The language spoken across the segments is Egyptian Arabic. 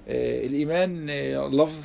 الإيمان لفظ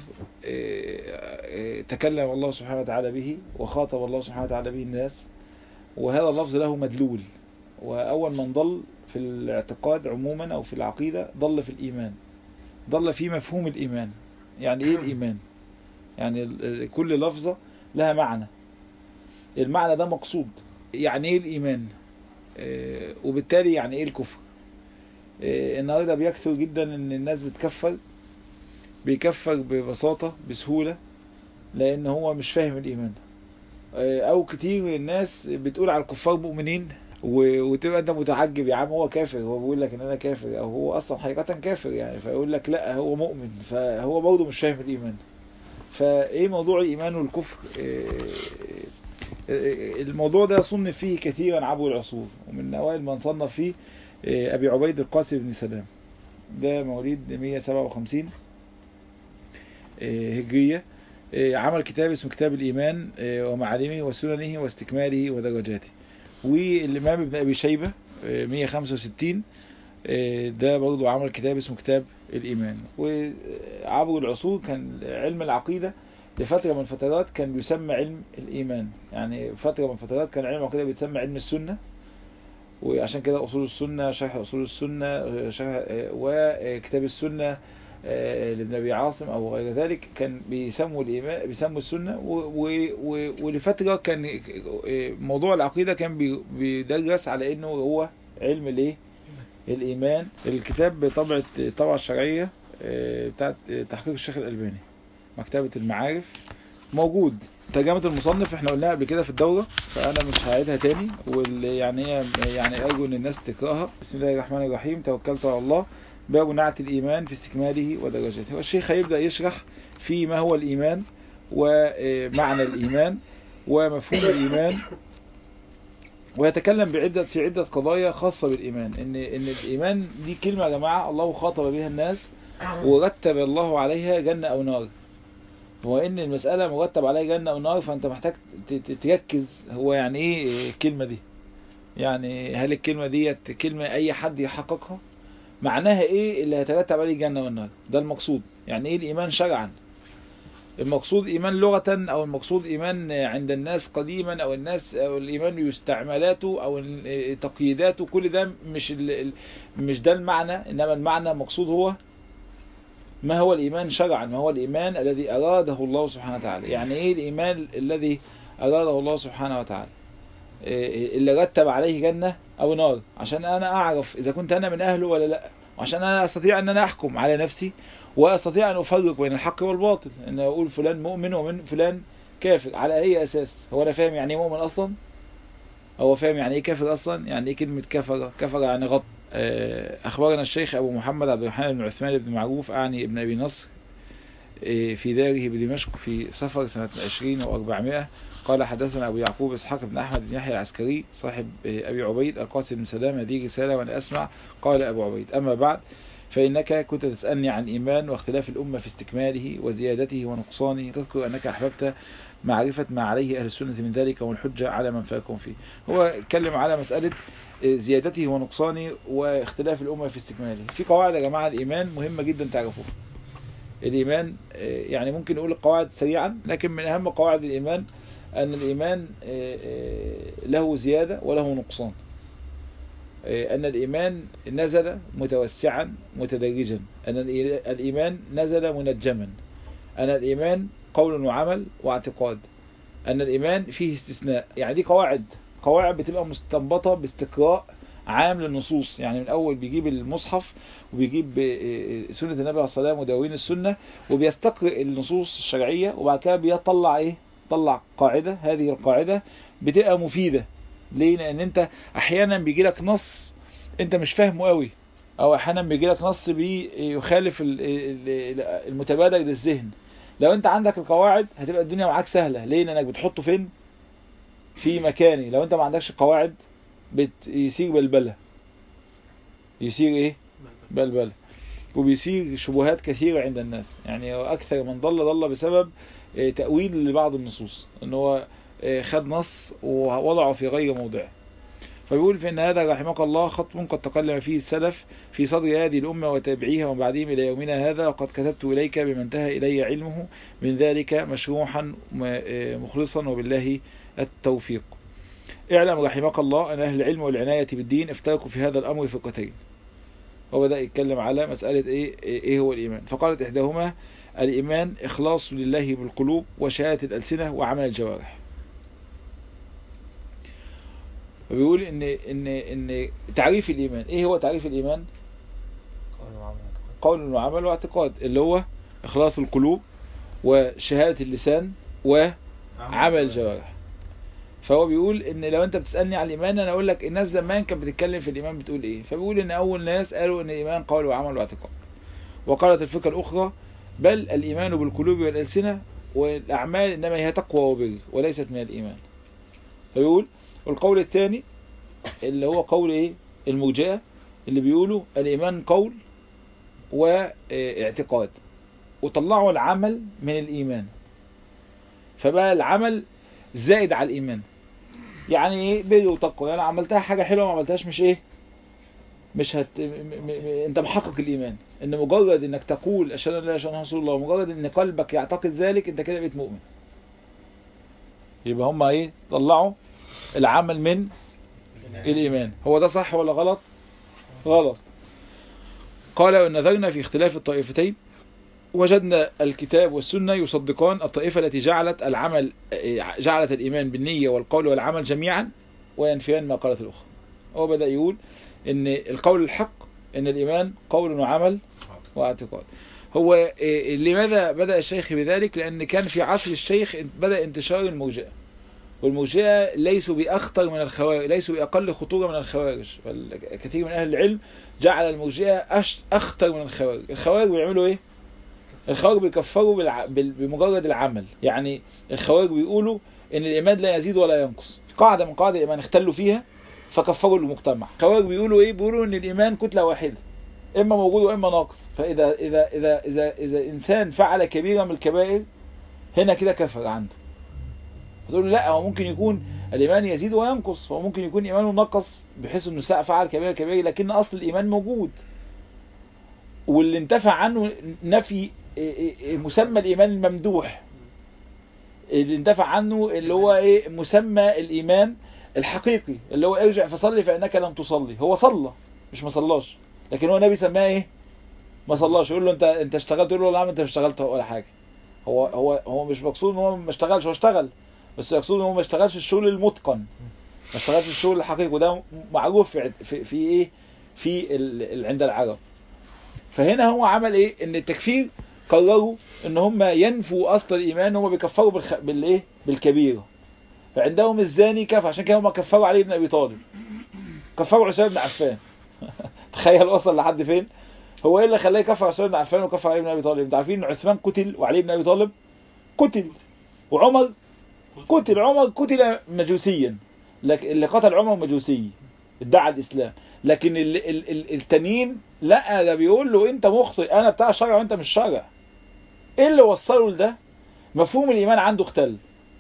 تكلم الله سبحانه وتعالى به وخاطب الله سبحانه وتعالى به الناس وهذا اللفظ له مدلول وأول من ضل في الاعتقاد عموما أو في العقيدة ضل في الإيمان ضل في مفهوم الإيمان يعني إيه الإيمان يعني كل لفظة لها معنى المعنى ده مقصود يعني إيه الإيمان وبالتالي يعني إيه الكفر النهاردة بيكثر جدا ان الناس بتكفر بيكفر ببساطة بسهولة لان هو مش فاهم الايمان او كتير من الناس بتقول على الكفار مؤمنين وتبقى انت متعجب يا عم هو كافر هو بيقول لك ان انا كافر او هو اصلا حقيقة كافر يعني فيقول لك لا هو مؤمن فهو برضه مش فاهم الايمان فايه موضوع الايمان والكفر الموضوع ده صنف فيه كثيرا عبر العصور ومن اوائل من صنف فيه أبي عبيد القاسم بن سلام ده مواليد 157 هجرية عمل كتاب اسمه كتاب الإيمان ومعالمه وسننه واستكماله ودرجاته والإمام ابن أبي شيبة 165 ده برضو عمل كتاب اسمه كتاب الإيمان وعبر العصور كان علم العقيدة لفترة من الفترات كان بيسمى علم الإيمان يعني فترة من الفترات كان علم العقيدة بيتسمى علم السنة وعشان كده أصول السنة شرح أصول السنة شرح وكتاب السنة لابن أبي عاصم أو غير ذلك كان بيسموا الإيمان بيسموا السنة ولفترة كان موضوع العقيدة كان بيدرس على إنه هو علم الإيه الإيمان الكتاب بطبعة طبعة الشرعية بتاعت تحقيق الشيخ الألباني مكتبة المعارف موجود ترجمة المصنف احنا قلناها قبل كده في الدورة فانا مش هعيدها تاني واللي يعني يعني ارجو ان الناس تقراها بسم الله الرحمن الرحيم توكلت على الله باب نعت الايمان في استكماله ودرجاته والشيخ هيبدأ يشرح في ما هو الايمان ومعنى الايمان ومفهوم الايمان ويتكلم بعدة في عدة قضايا خاصة بالإيمان إن إن الإيمان دي كلمة يا جماعة الله خاطب بها الناس ورتب الله عليها جنة أو نار هو ان المسألة مرتب عليها جنة او نار فانت محتاج تركز هو يعني ايه الكلمة دي يعني هل الكلمة دي كلمة اي حد يحققها معناها ايه اللي هيترتب عليه الجنة والنار ده المقصود يعني ايه الايمان شرعا المقصود ايمان لغة او المقصود ايمان عند الناس قديما او الناس او الايمان يستعملاته او تقييداته كل ده مش مش ده المعنى انما المعنى المقصود هو ما هو الإيمان شرعا ما هو الإيمان الذي أراده الله سبحانه وتعالى يعني إيه الإيمان الذي أراده الله سبحانه وتعالى اللي رتب عليه جنة أو نار عشان أنا أعرف إذا كنت أنا من أهله ولا لا عشان أنا أستطيع أن أنا أحكم على نفسي وأستطيع أن أفرق بين الحق والباطل أن أقول فلان مؤمن ومن فلان كافر على أي أساس هو أنا فاهم يعني إيه مؤمن أصلا هو فاهم يعني إيه كافر أصلا يعني إيه كلمة كفر كفر يعني غط أخبرنا الشيخ أبو محمد عبد الرحمن بن عثمان بن معروف أعني ابن أبي نصر في داره بدمشق في صفر سنة 20 و400 قال حدثنا أبو يعقوب إسحاق بن أحمد بن يحيى العسكري صاحب أبي عبيد القاسم بن سلام هذه رسالة وأنا أسمع قال أبو عبيد أما بعد فإنك كنت تسألني عن إيمان واختلاف الأمة في استكماله وزيادته ونقصانه تذكر أنك أحببت معرفة ما عليه أهل السنة من ذلك والحجة على من فاكم فيه هو اتكلم على مسألة زيادته ونقصانه واختلاف الأمة في استكماله في قواعد يا جماعة الإيمان مهمة جدا تعرفوها الإيمان يعني ممكن نقول القواعد سريعا لكن من أهم قواعد الإيمان أن الإيمان له زيادة وله نقصان أن الإيمان نزل متوسعا متدرجا أن الإيمان نزل منجما أن الإيمان قول وعمل واعتقاد أن الإيمان فيه استثناء يعني دي قواعد قواعد بتبقى مستنبطة باستقراء عام للنصوص يعني من أول بيجيب المصحف وبيجيب سنة النبي عليه الصلاة والسلام ودواوين السنة وبيستقرئ النصوص الشرعية وبعد كده بيطلع إيه طلع قاعدة هذه القاعدة بتبقى مفيدة ليه لأن أنت أحيانا بيجي لك نص أنت مش فاهمه قوي أو أحيانا بيجي لك نص بيخالف المتبادر للذهن لو أنت عندك القواعد هتبقى الدنيا معاك سهلة ليه لأنك بتحطه فين في مكاني لو أنت ما عندكش قواعد بيصير بلبلة يصير ايه بلبلة وبيصير شبهات كثيرة عند الناس يعني اكثر من ضل ضل بسبب تأويل لبعض النصوص ان هو خد نص ووضعه في غير موضعه فبيقول فإن هذا رحمك الله خط قد تكلم فيه السلف في صدر هذه الأمة وتابعيها ومن بعدهم إلى يومنا هذا وقد كتبت إليك بما انتهى إلي علمه من ذلك مشروحا مخلصا وبالله التوفيق اعلم رحمك الله أن أهل العلم والعناية بالدين افترقوا في هذا الأمر فرقتين وبدأ يتكلم على مسألة إيه, إيه هو الإيمان فقالت إحداهما الإيمان إخلاص لله بالقلوب وشهادة الألسنة وعمل الجوارح وبيقول إن, إن, إن تعريف الإيمان إيه هو تعريف الإيمان قول وعمل واعتقاد اللي هو إخلاص القلوب وشهادة اللسان وعمل الجوارح فهو بيقول ان لو انت بتسألني على الايمان انا اقول لك الناس زمان كانت بتتكلم في الايمان بتقول ايه فبيقول ان اول ناس قالوا ان الايمان قول وعمل واعتقاد وقالت الفكرة الاخرى بل الايمان بالقلوب والالسنة والاعمال انما هي تقوى وبر وليست من الايمان فبيقول والقول الثاني اللي هو قول ايه المرجئه اللي بيقولوا الايمان قول واعتقاد وطلعوا العمل من الايمان فبقى العمل زائد على الايمان يعني ايه بر وتقوى يعني عملتها حاجة حلوة ما عملتهاش مش ايه مش هت م... م... م... انت محقق الايمان ان مجرد انك تقول اشهد ان لا اله الا رسول الله مجرد ان قلبك يعتقد ذلك انت كده بقيت مؤمن يبقى هم ايه طلعوا العمل من الايمان هو ده صح ولا غلط غلط قال وان نظرنا في اختلاف الطائفتين وجدنا الكتاب والسنة يصدقان الطائفة التي جعلت العمل جعلت الإيمان بالنية والقول والعمل جميعا وينفيان ما قالت الأخرى هو بدأ يقول ان القول الحق ان الإيمان قول وعمل واعتقاد هو لماذا بدأ الشيخ بذلك لأن كان في عصر الشيخ بدأ انتشار المرجئة والمرجئة ليسوا بأخطر من الخوارج ليسوا بأقل خطورة من الخوارج كثير من أهل العلم جعل المرجئة أخطر من الخوارج الخوارج بيعملوا إيه الخوارج بيكفروا بالع... بمجرد العمل يعني الخوارج بيقولوا ان الايمان لا يزيد ولا ينقص قاعدة من قواعد الايمان اختلوا فيها فكفروا المجتمع الخوارج بيقولوا ايه بيقولوا ان الايمان كتلة واحدة اما موجود واما ناقص فاذا اذا اذا اذا اذا انسان فعل كبيرة من الكبائر هنا كده كفر عنده فتقول لا هو ممكن يكون الايمان يزيد وينقص هو ممكن يكون ايمانه نقص بحيث انه فعل كبيرة كبيرة لكن اصل الايمان موجود واللي انتفع عنه نفي مسمى الإيمان الممدوح اللي اندفع عنه اللي هو ايه مسمى الإيمان الحقيقي اللي هو ارجع فصلي فإنك لم تصلي هو صلى مش ما صلاش لكن هو النبي سماه ايه ما صلاش يقول له انت انت اشتغلت يقول له لا انت مش اشتغلت ولا حاجه هو هو هو مش مقصود ان هو ما اشتغلش هو اشتغل بس يقصد ان هو ما اشتغلش الشغل المتقن ما اشتغلش الشغل الحقيقي وده معروف في في, في ايه في ال... عند العرب فهنا هو عمل ايه ان التكفير قرروا ان هم ينفوا اصل الايمان هم بيكفروا بالخ... بالايه بالكبيره فعندهم الزاني كفر عشان كده هم كفروا علي بن ابي طالب كفروا عثمان بن عفان تخيل وصل لحد فين هو ايه اللي خلاه يكفر عثمان بن عفان وكفر علي بن ابي طالب انتوا عارفين ان عثمان قتل وعلي بن ابي طالب قتل وعمر قتل عمر قتل مجوسيا لكن اللي قتل عمر مجوسي ادعى الاسلام لكن ال ال ال التانيين لا ده بيقول له انت مخطئ انا بتاع شرع وانت مش شرع ايه اللي وصله لده مفهوم الايمان عنده اختل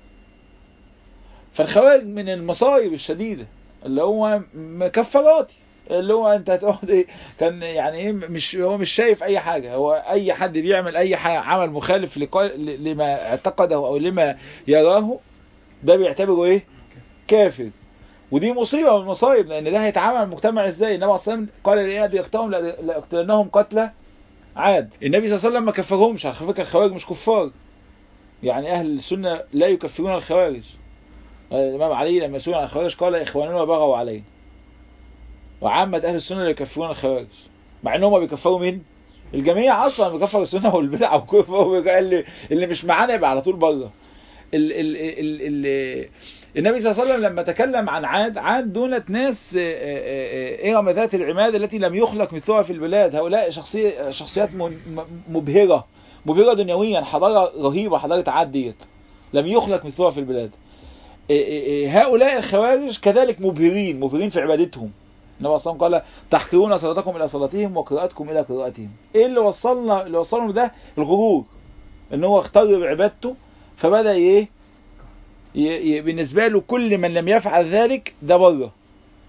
فالخوارج من المصايب الشديدة اللي هو مكفراتي اللي هو انت هتقعد ايه كان يعني ايه مش هو مش شايف اي حاجة هو اي حد بيعمل اي حاجة عمل مخالف لما اعتقده او لما يراه ده بيعتبره ايه كافر ودي مصيبة من المصايب لان ده هيتعامل المجتمع ازاي النبي صلى الله عليه وسلم قال لإياد يقتلهم لأقتلنهم قتلى عاد النبي صلى الله عليه وسلم ما كفرهمش على فكرة الخوارج مش كفار يعني اهل السنة لا يكفرون الخوارج الامام علي لما سئل عن الخوارج قال اخواننا بغوا علينا وعامة اهل السنة لا يكفرون الخوارج مع ان هم بيكفروا مين الجميع اصلا بيكفر السنة والبدع وكفر اللي, اللي مش معانا يبقى على طول بره ال ال ال ال النبي صلى الله عليه وسلم لما تكلم عن عاد عاد دولت ناس إرم ذات العماد التي لم يخلق مثلها في البلاد هؤلاء شخصية شخصيات مبهرة مبهرة دنيويا حضارة رهيبة حضارة عاد ديت لم يخلق مثلها في البلاد هؤلاء الخوارج كذلك مبهرين مبهرين في عبادتهم النبي صلى الله عليه وسلم قال تحقرون صلاتكم إلى صلاتهم وقراءتكم إلى قراءتهم إيه اللي وصلنا اللي وصلنا ده الغرور إن هو اختار بعبادته فبدأ إيه بالنسبة له كل من لم يفعل ذلك ده بره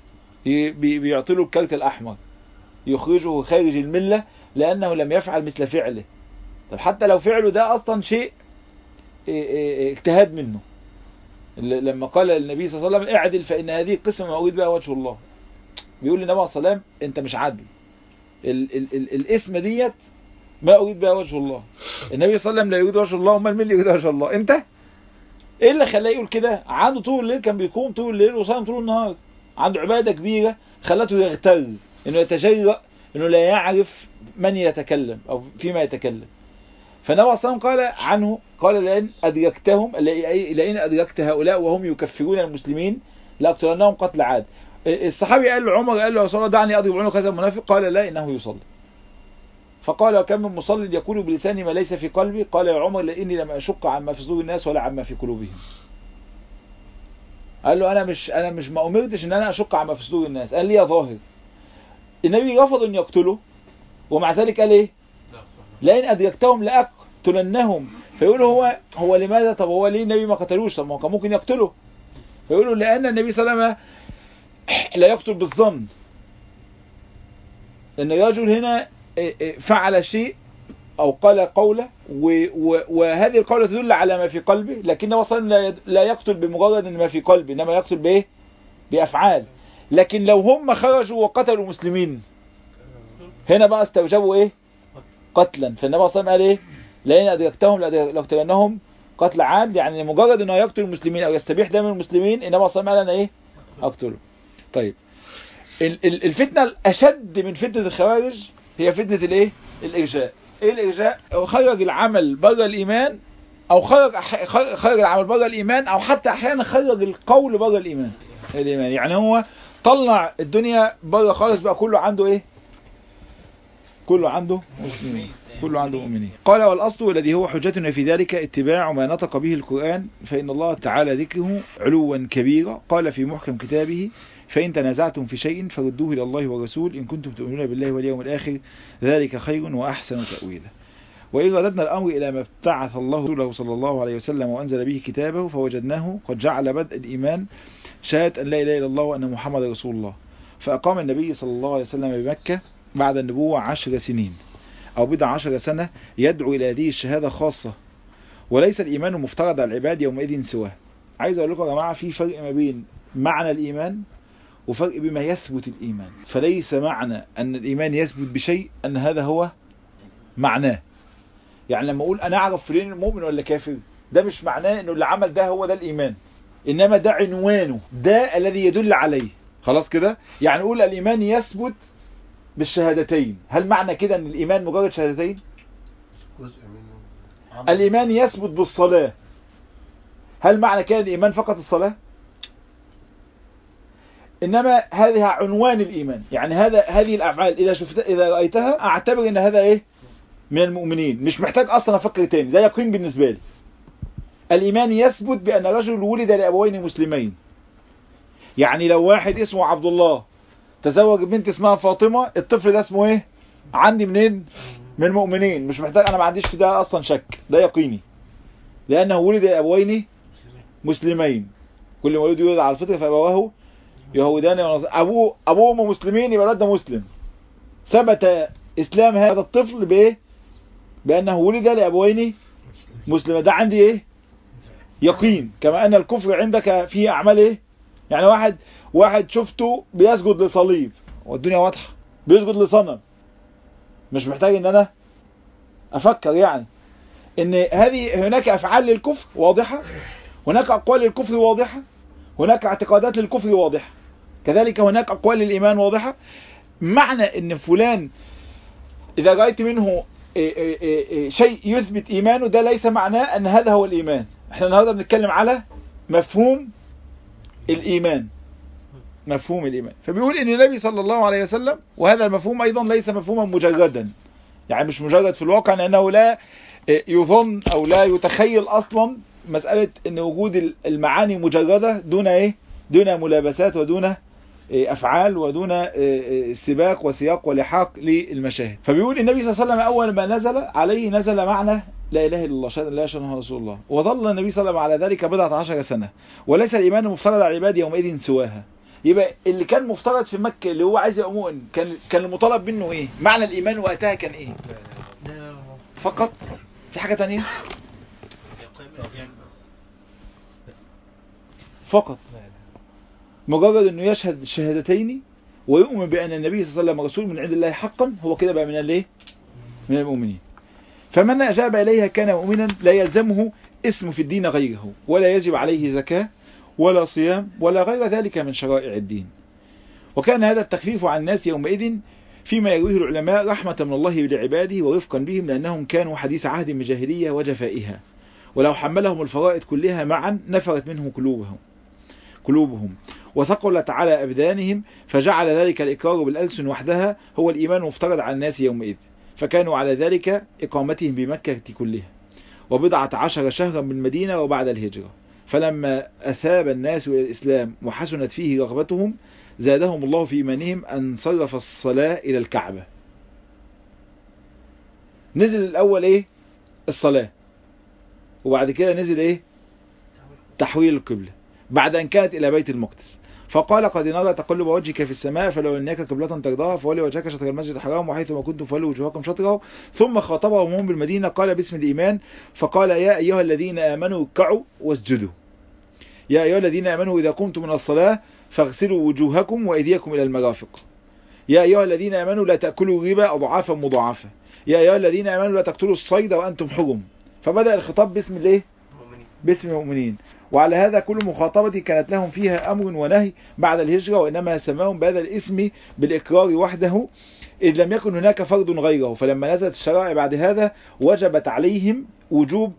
ي- بي- بيعطي له الكارت الأحمر يخرجه خارج الملة لأنه لم يفعل مثل فعله طب حتى لو فعله ده أصلا شيء إيه إيه اجتهاد منه ل- لما قال النبي صلى الله عليه وسلم اعدل فإن هذه قسم ما أريد بها وجه الله بيقول للنبي عليه الصلاة والسلام أنت مش عادل ال ال ال الاسم ديت ما أريد بها وجه الله النبي صلى الله عليه وسلم لا يريد وجه الله أمال مين اللي يريد وجه الله أنت ايه اللي خلاه يقول كده عنده طول الليل كان بيقوم طول الليل وصام طول النهار عنده عبادة كبيرة خلته يغتر انه يتجرأ انه لا يعرف من يتكلم او فيما يتكلم فالنبي صلى الله عليه وسلم قال عنه قال لئن ادركتهم لئن ادركت هؤلاء وهم يكفرون المسلمين لاقتلنهم قتل عاد الصحابي قال لعمر قال له يا رسول الله دعني اضرب عنق هذا المنافق قال لا انه يصلي فقال وكم من مصل يقول بلساني ما ليس في قلبي قال يا عمر لاني لم اشق عما في صدور الناس ولا عما في قلوبهم قال له انا مش انا مش ما امرتش ان انا اشق عما في صدور الناس قال لي يا ظاهر النبي رفض ان يقتله ومع ذلك قال ايه لئن ادركتهم لاقتلنهم فيقول هو هو لماذا طب هو ليه النبي ما قتلوش طب ما هو كان ممكن يقتله فيقولوا لان النبي صلى الله عليه وسلم لا يقتل بالظن ان الرجل هنا فعل شيء او قال قولة وهذه القولة تدل على ما في قلبه لكنه اصلا لا يقتل بمجرد ما في قلبه انما يقتل بايه بافعال لكن لو هم خرجوا وقتلوا مسلمين هنا بقى استوجبوا ايه قتلا فالنبي صلى الله عليه وسلم قال ايه لئن ادركتهم لاقتلنهم قتل عاد يعني مجرد انه يقتل المسلمين او يستبيح دم المسلمين النبي صلى الله عليه وسلم قال انا ايه اقتله طيب الفتنة الاشد من فتنة الخوارج هي فتنة الايه الارجاء ايه الارجاء هو خرج العمل بره الايمان او خرج خرج العمل بره الايمان او حتى احيانا خرج القول بره الايمان الايمان يعني هو طلع الدنيا بره خالص بقى كله عنده ايه كله عنده مسلمين كله عنده مؤمنين قال والأصل الذي هو حجتنا في ذلك اتباع ما نطق به القرآن فإن الله تعالى ذكره علوا كبيرا قال في محكم كتابه فإن تنازعتم في شيء فردوه إلى الله والرسول إن كنتم تؤمنون بالله واليوم الآخر ذلك خير وأحسن تأويلا وإن رددنا الأمر إلى ما ابتعث الله رسوله صلى الله عليه وسلم وأنزل به كتابه فوجدناه قد جعل بدء الإيمان شهادة أن لا إله إلا الله وأن محمد رسول الله فأقام النبي صلى الله عليه وسلم بمكة بعد النبوة عشر سنين أو بضع عشر سنة يدعو إلى هذه الشهادة خاصة وليس الإيمان مفترض على العباد يومئذ سواه عايز أقول لكم يا جماعة في فرق ما بين معنى الإيمان وفرق بما يثبت الإيمان فليس معنى أن الإيمان يثبت بشيء أن هذا هو معناه يعني لما أقول أنا أعرف فلان مؤمن ولا كافر ده مش معناه أنه اللي عمل ده هو ده الإيمان إنما ده عنوانه ده الذي يدل عليه خلاص كده يعني نقول الإيمان يثبت بالشهادتين هل معنى كده ان الايمان مجرد شهادتين الايمان يثبت بالصلاة هل معنى كده الايمان فقط الصلاة انما هذه عنوان الايمان يعني هذا هذه الافعال اذا شفت اذا رايتها اعتبر ان هذا ايه من المؤمنين مش محتاج اصلا افكر تاني ده يقين بالنسبه لي الايمان يثبت بان رجل ولد لابوين مسلمين يعني لو واحد اسمه عبد الله تزوج بنت اسمها فاطمة الطفل ده اسمه ايه عندي منين من المؤمنين مش محتاج انا ما عنديش في ده اصلا شك ده يقيني لانه ولد ابوين مسلمين كل مولود يولد على الفطره فابواه يهودان ابوه ابوه وامه مسلمين يبقى الولد ده مسلم ثبت اسلام هذا الطفل بايه بانه ولد لابوين مسلمين ده عندي ايه يقين كما ان الكفر عندك فيه اعمال ايه يعني واحد واحد شفته بيسجد لصليب والدنيا واضحه بيسجد لصنم مش محتاج ان انا افكر يعني ان هذه هناك افعال للكفر واضحه هناك اقوال للكفر واضحه هناك اعتقادات للكفر واضحه كذلك هناك اقوال للايمان واضحه معنى ان فلان اذا رايت منه شيء يثبت ايمانه ده ليس معناه ان هذا هو الايمان احنا النهارده بنتكلم على مفهوم الايمان مفهوم الإيمان فبيقول إن النبي صلى الله عليه وسلم وهذا المفهوم أيضا ليس مفهوما مجردا يعني مش مجرد في الواقع لأنه لا يظن أو لا يتخيل أصلا مسألة أن وجود المعاني مجردة دون إيه دون ملابسات ودون أفعال ودون سباق وسياق ولحاق للمشاهد فبيقول النبي صلى الله عليه وسلم أول ما نزل عليه نزل معنى لا إله إلا الله شهد لا شهد رسول الله وظل النبي صلى الله عليه وسلم على ذلك بضعة عشر سنة وليس الإيمان مفترض على العباد يومئذ سواها يبقى اللي كان مفترض في مكة اللي هو عايز يبقى مؤمن كان كان المطالب منه ايه معنى الايمان وقتها كان ايه فقط في حاجة تانية فقط مجرد انه يشهد الشهادتين ويؤمن بان النبي صلى الله عليه وسلم رسول من عند الله حقا هو كده بقى من الايه من المؤمنين فمن اجاب اليها كان مؤمنا لا يلزمه اسم في الدين غيره ولا يجب عليه زكاة ولا صيام ولا غير ذلك من شرائع الدين وكان هذا التخفيف عن الناس يومئذ فيما يرويه العلماء رحمة من الله لعباده ورفقا بهم لأنهم كانوا حديث عهد من جاهلية وجفائها ولو حملهم الفرائض كلها معا نفرت منهم قلوبهم قلوبهم وثقلت على أبدانهم فجعل ذلك الإقرار بالألسن وحدها هو الإيمان مفترض على الناس يومئذ فكانوا على ذلك إقامتهم بمكة كلها وبضعة عشر شهرا من المدينة وبعد الهجرة فلما أثاب الناس إلى الإسلام وحسنت فيه رغبتهم زادهم الله في إيمانهم أن صرف الصلاة إلى الكعبة نزل الأول إيه الصلاة وبعد كده نزل إيه تحويل القبلة بعد أن كانت إلى بيت المقدس فقال قد نرى تقلب وجهك في السماء فلو انك قبلة ترضاها فولي وجهك شطر المسجد الحرام وحيث ما كنتم فولوا وجوهكم شطره ثم خاطبهم هم بالمدينة قال باسم الإيمان فقال يا أيها الذين آمنوا اركعوا واسجدوا يا أيها الذين آمنوا إذا قمتم من الصلاة فاغسلوا وجوهكم وأيديكم إلى المرافق يا أيها الذين آمنوا لا تأكلوا الربا أضعافا مضاعفة يا أيها الذين آمنوا لا تقتلوا الصيد وأنتم حرم فبدأ الخطاب باسم الايه باسم المؤمنين وعلى هذا كل مخاطبة كانت لهم فيها أمر ونهي بعد الهجرة وإنما سماهم بهذا الاسم بالإقرار وحده إذ لم يكن هناك فرد غيره فلما نزلت الشرائع بعد هذا وجبت عليهم وجوب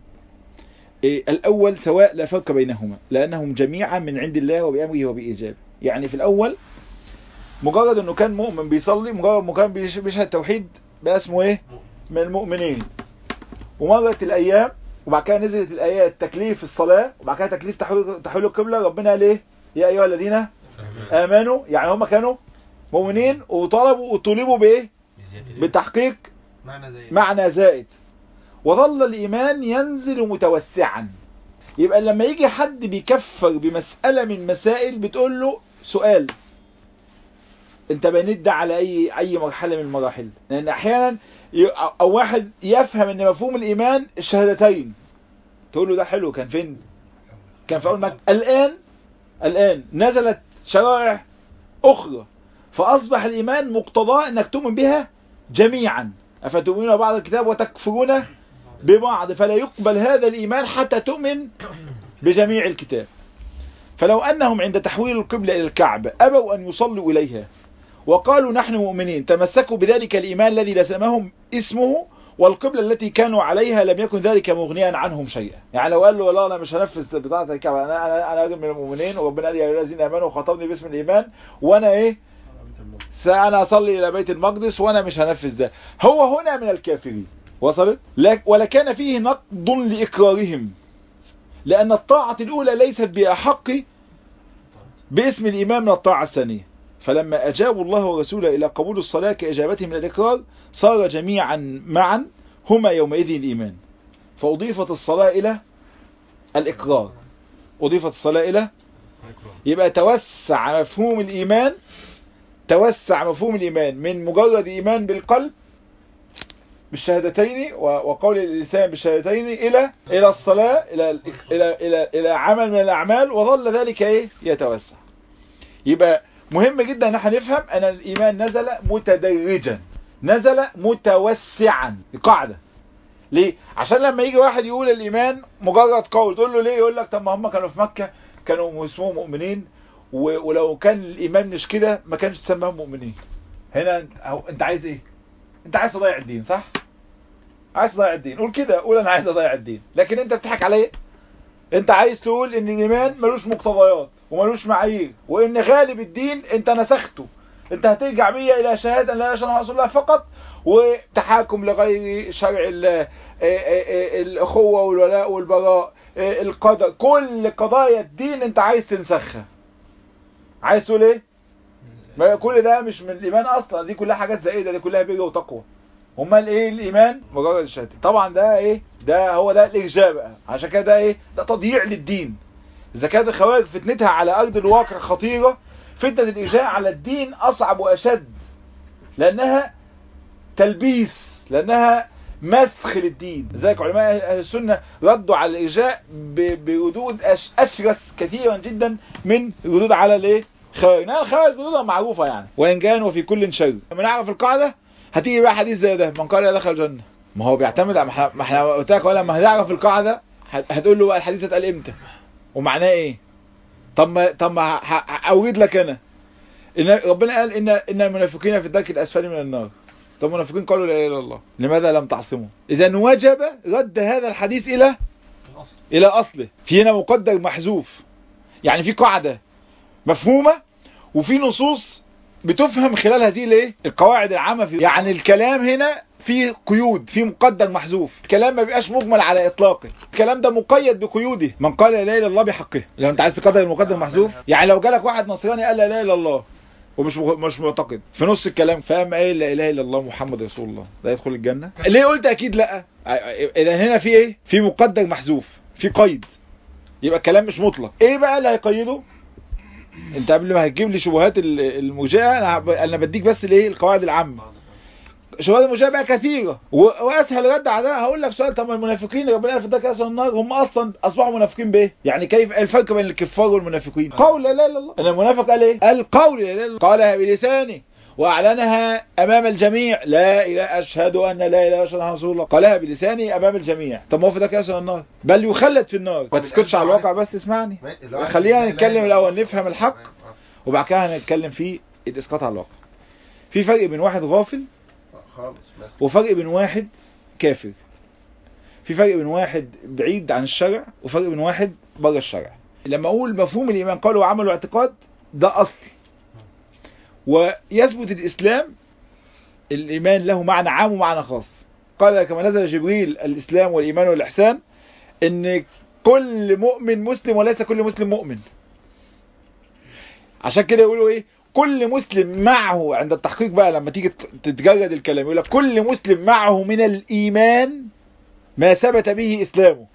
الأول سواء لا فرق بينهما لأنهم جميعا من عند الله وبأمره وبإيجابه يعني في الأول مجرد أنه كان مؤمن بيصلي مجرد أنه كان بيشهد التوحيد بقى اسمه إيه من المؤمنين ومرت الأيام وبعد كده نزلت الآيات تكليف الصلاة وبعد كده تكليف تحويل تحويل القبلة ربنا قال ايه يا أيها الذين آمنوا يعني هم كانوا مؤمنين وطلبوا وطلبوا بإيه بتحقيق معنى زي معنى زائد وظل الإيمان ينزل متوسعا يبقى لما يجي حد بيكفر بمسألة من مسائل بتقول له سؤال انت بنيت ده على اي اي مرحلة من المراحل لان احيانا ي- او واحد يفهم ان مفهوم الايمان الشهادتين تقول له ده حلو كان فين كان في اول مكة الان الان نزلت شرائع اخرى فاصبح الايمان مقتضاه انك تؤمن بها جميعا افتؤمنون بعض الكتاب وتكفرون ببعض فلا يقبل هذا الايمان حتى تؤمن بجميع الكتاب فلو انهم عند تحويل القبلة الى الكعبة ابوا ان يصلوا اليها وقالوا نحن مؤمنين تمسكوا بذلك الإيمان الذي لزمهم اسمه والقبلة التي كانوا عليها لم يكن ذلك مغنيا عنهم شيئا يعني لو قال له والله أنا مش هنفذ بطاعة الكعبة أنا أنا أنا راجل من المؤمنين وربنا قال يا أيها الذين آمنوا وخاطبني باسم الإيمان وأنا إيه سأنا أصلي إلى بيت المقدس وأنا مش هنفذ ده هو هنا من الكافرين وصلت لك ولكان فيه نقض لإقرارهم لأن الطاعة الأولى ليست بأحق باسم الإيمان من الطاعة الثانية فلما أجابوا الله ورسوله إلى قبول الصلاة كإجابتهم من الإقرار صار جميعا معا هما يومئذ الإيمان فأضيفت الصلاة إلى الإقرار أضيفت الصلاة إلى يبقى توسع مفهوم الإيمان توسع مفهوم الإيمان من مجرد إيمان بالقلب بالشهادتين وقول الإنسان بالشهادتين إلى إلى الصلاة إلى إلى إلى إلى عمل من الأعمال وظل ذلك إيه يتوسع يبقى مهم جدا ان احنا نفهم ان الايمان نزل متدرجا نزل متوسعا قاعدة ليه عشان لما يجي واحد يقول الايمان مجرد قول تقول له ليه يقول لك طب ما هم كانوا في مكة كانوا اسمهم مؤمنين ولو كان الايمان مش كده ما كانش تسمىهم مؤمنين هنا انت عايز ايه انت عايز تضيع الدين صح عايز تضيع الدين قول كده قول انا عايز اضيع الدين لكن انت بتضحك عليا انت عايز تقول ان الايمان ملوش مقتضيات وملوش معايير وان غالب الدين انت نسخته انت هترجع بيا الى شهاده لا اله الا الله رسول الله فقط وتحاكم لغير شرع الله الاخوه والولاء والبراء القدر كل قضايا الدين انت عايز تنسخها عايز تقول ايه ما كل ده مش من الايمان اصلا دي كلها حاجات زائده دي كلها بر وتقوى امال ايه الايمان مجرد الشهاده طبعا ده ايه ده هو ده الارجاء بقى عشان كده ده ايه ده تضييع للدين اذا كانت الخوارج فتنتها على ارض الواقع خطيره فتنة الإرجاء على الدين أصعب وأشد لأنها تلبيس لأنها مسخ للدين لذلك علماء أهل السنة ردوا على الإرجاء ب- بردود أش- أشرس كثيرا جدا من الردود على الإيه؟ خوارج لأن الخوارج ردودها معروفة يعني وإن كان وفي كل شر لما نعرف القاعدة هتيجي بقى حديث زي ده من قال لا دخل الجنة ما هو بيعتمد على- ما احنا- ما احنا قلت لك أهو لما هتعرف القاعدة هت- هتقول له بقى الحديث اتقال امتى ومعناه ايه طب ما طب ما ه- ه- هأورد لك انا ان ربنا قال ان ان المنافقين في الدرك الاسفل من النار طب المنافقين قالوا لا اله الا الله لماذا لم تعصموا اذا وجب رد هذا الحديث الى الأصل الى اصله في هنا مقدر محذوف يعني في قاعده مفهومه وفي نصوص بتفهم خلال هذه الايه القواعد العامه في يعني الكلام هنا في قيود في مقدر محذوف الكلام ما بيبقاش مجمل على اطلاقه الكلام ده مقيد بقيوده من قال لا اله الا الله بحقه لو انت عايز تقدر المقدر محذوف يعني لو جالك واحد نصراني قال لا اله الا الله ومش مغ- مش معتقد في نص الكلام فاهم ايه لا اله الا الله محمد رسول الله ده يدخل الجنه ليه قلت اكيد لا اذا هنا في ايه في مقدر محذوف في قيد يبقى الكلام مش مطلق ايه بقى اللي هيقيده انت قبل ما هتجيب لي شبهات ال- المرجئه انا هب- انا بديك بس الايه القواعد العامه شبهات المرجئه بقى كثيره و- واسهل رد على ده هقول لك سؤال طب ما المنافقين ربنا قال في الدرك اصلا النار هم اصلا اصبحوا منافقين بايه يعني كيف الفرق بين الكفار والمنافقين قول لا اله الا الله ان المنافق قال ايه قال قول لا اله الا الله قالها بلسانه واعلنها امام الجميع لا اله اشهد ان لا اله الا الله رسول الله قالها بلسانه امام الجميع طب ما هو في ده كاس النار بل يخلد في النار ما تسكتش على الواقع بس اسمعني خلينا نتكلم الاول نفهم الحق وبعد كده هنتكلم في الاسقاط على الواقع في فرق بين واحد غافل خالص بس وفرق بين واحد كافر في فرق بين واحد بعيد عن الشرع وفرق بين واحد بره الشرع لما اقول مفهوم الايمان قول وعمل واعتقاد ده اصل ويثبت الاسلام الايمان له معنى عام ومعنى خاص قال كما نزل جبريل الاسلام والايمان والاحسان ان كل مؤمن مسلم وليس كل مسلم مؤمن عشان كده يقولوا ايه كل مسلم معه عند التحقيق بقى لما تيجي تتجرد الكلام يقول لك كل مسلم معه من الايمان ما ثبت به اسلامه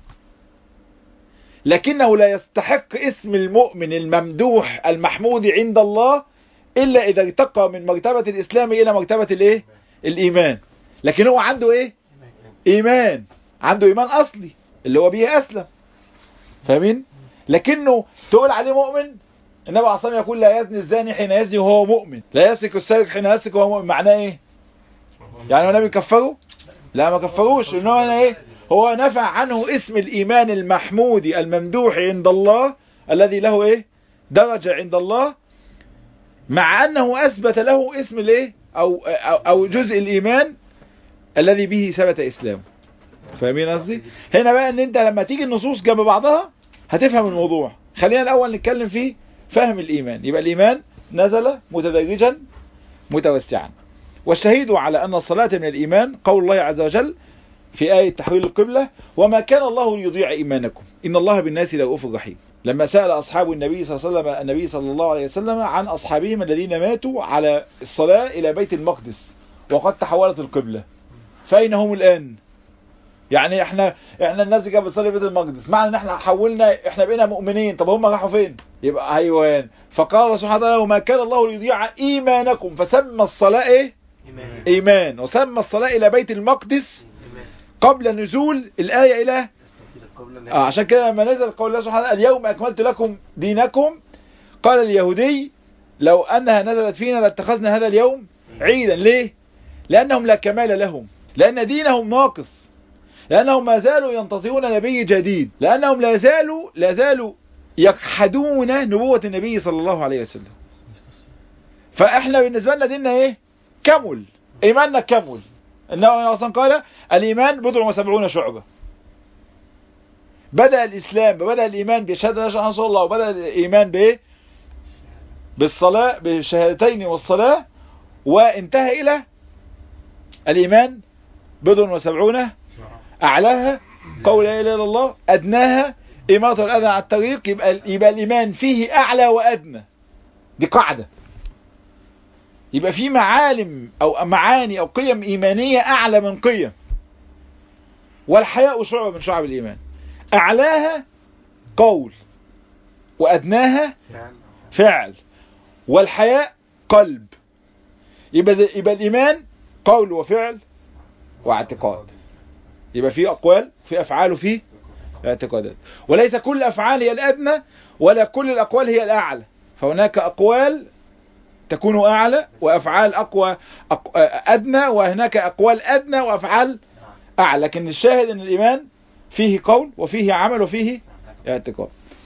لكنه لا يستحق اسم المؤمن الممدوح المحمود عند الله الا اذا ارتقى من مرتبة الاسلام الى مرتبة الايه الايمان لكن هو عنده ايه ايمان عنده ايمان اصلي اللي هو به اسلم فاهمين لكنه تقول عليه مؤمن النبي عليه الصلاه والسلام يقول لا يزني الزاني حين يزني وهو مؤمن لا يسرق السارق حين يسرق وهو مؤمن معناه ايه يعني هو النبي كفره لا ما كفروش ان هو ايه هو نفع عنه اسم الايمان المحمود الممدوح عند الله الذي له ايه درجة عند الله مع انه اثبت له اسم الايه او او, أو جزء الايمان الذي به ثبت اسلامه فاهمين قصدي هنا بقى ان انت لما تيجي النصوص جنب بعضها هتفهم الموضوع خلينا الاول نتكلم فيه فهم الايمان يبقى الايمان نزل متدرجا متوسعا والشهيد على ان الصلاة من الايمان قول الله عز وجل في آية تحويل القبلة وما كان الله ليضيع إيمانكم إن الله بالناس لرؤوف رحيم لما سأل أصحاب النبي صلى الله عليه وسلم النبي صلى الله عليه وسلم عن أصحابهم الذين ماتوا على الصلاة إلى بيت المقدس وقد تحولت القبلة فأين هم الآن يعني احنا احنا الناس اللي كانت بتصلي بيت المقدس معنى ان احنا حولنا احنا بقينا مؤمنين طب هم راحوا فين يبقى ايوان فقال سبحانه وتعالى وما كان الله ليضيع ايمانكم فسمى الصلاه ايه إيمان ايمان وسمى الصلاه الى بيت المقدس إيمان قبل نزول الايه الى قبل آه عشان كده لما نزل قول الله سبحانه وتعالى اليوم اكملت لكم دينكم قال اليهودي لو انها نزلت فينا لاتخذنا هذا اليوم عيدا ليه لانهم لا كمال لهم لان دينهم ناقص لانهم ما زالوا ينتظرون نبي جديد لانهم لا زالوا لا زالوا يجحدون نبوة النبي صلى الله عليه وسلم فاحنا بالنسبة لنا ديننا ايه كمل ايماننا كمل انه اصلا قال الايمان بضع وسبعون شعبة بدأ الإسلام بدأ الإيمان بشهادة لا إله إلا الله وبدأ الإيمان بإيه؟ بالصلاة بالشهادتين والصلاة وانتهى إلى الإيمان بضع وسبعون أعلاها قول لا إله إلا الله أدناها إماطة الأذى على الطريق يبقى, يبقى الإيمان فيه أعلى وأدنى دي قاعدة يبقى في معالم أو معاني أو قيم إيمانية أعلى من قيم والحياء شعبة من شعب الإيمان أعلاها قول وأدناها فعل فعل والحياء قلب يبقى زي- يبقى الايمان قول وفعل واعتقاد يبقى في اقوال في افعال وفي اعتقادات وليس كل الافعال هي الادنى ولا كل الاقوال هي الاعلى فهناك اقوال تكون اعلى وافعال اقوى أق... ادنى وهناك اقوال ادنى وافعال اعلى لكن الشاهد ان الايمان فيه قول وفيه عمل وفيه اعتقاد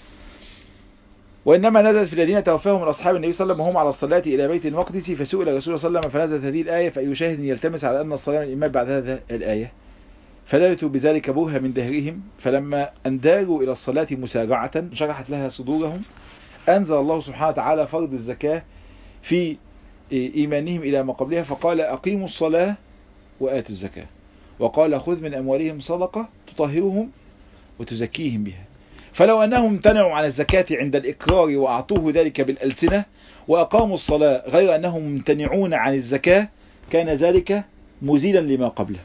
وإنما نزلت في الذين توفاهم من أصحاب النبي صلى الله عليه وسلم وهم على الصلاة إلى بيت المقدس فسئل الرسول صلى الله عليه وسلم فنزلت هذه الآية فأي شاهد يلتمس على أن الصلاة من الإيمان بعد هذا الآية فلبثوا بذلك برهة من دهرهم فلما أنداروا إلى الصلاة مسارعة شرحت لها صدورهم أنزل الله سبحانه وتعالى فرض الزكاة في إيمانهم إلى ما قبلها فقال أقيموا الصلاة وآتوا الزكاة وقال خذ من أموالهم صدقة تطهرهم وتزكيهم بها فلو أنهم امتنعوا عن الزكاة عند الإقرار وأعطوه ذلك بالألسنة وأقاموا الصلاة غير أنهم ممتنعون عن الزكاة كان ذلك مزيلا لما قبله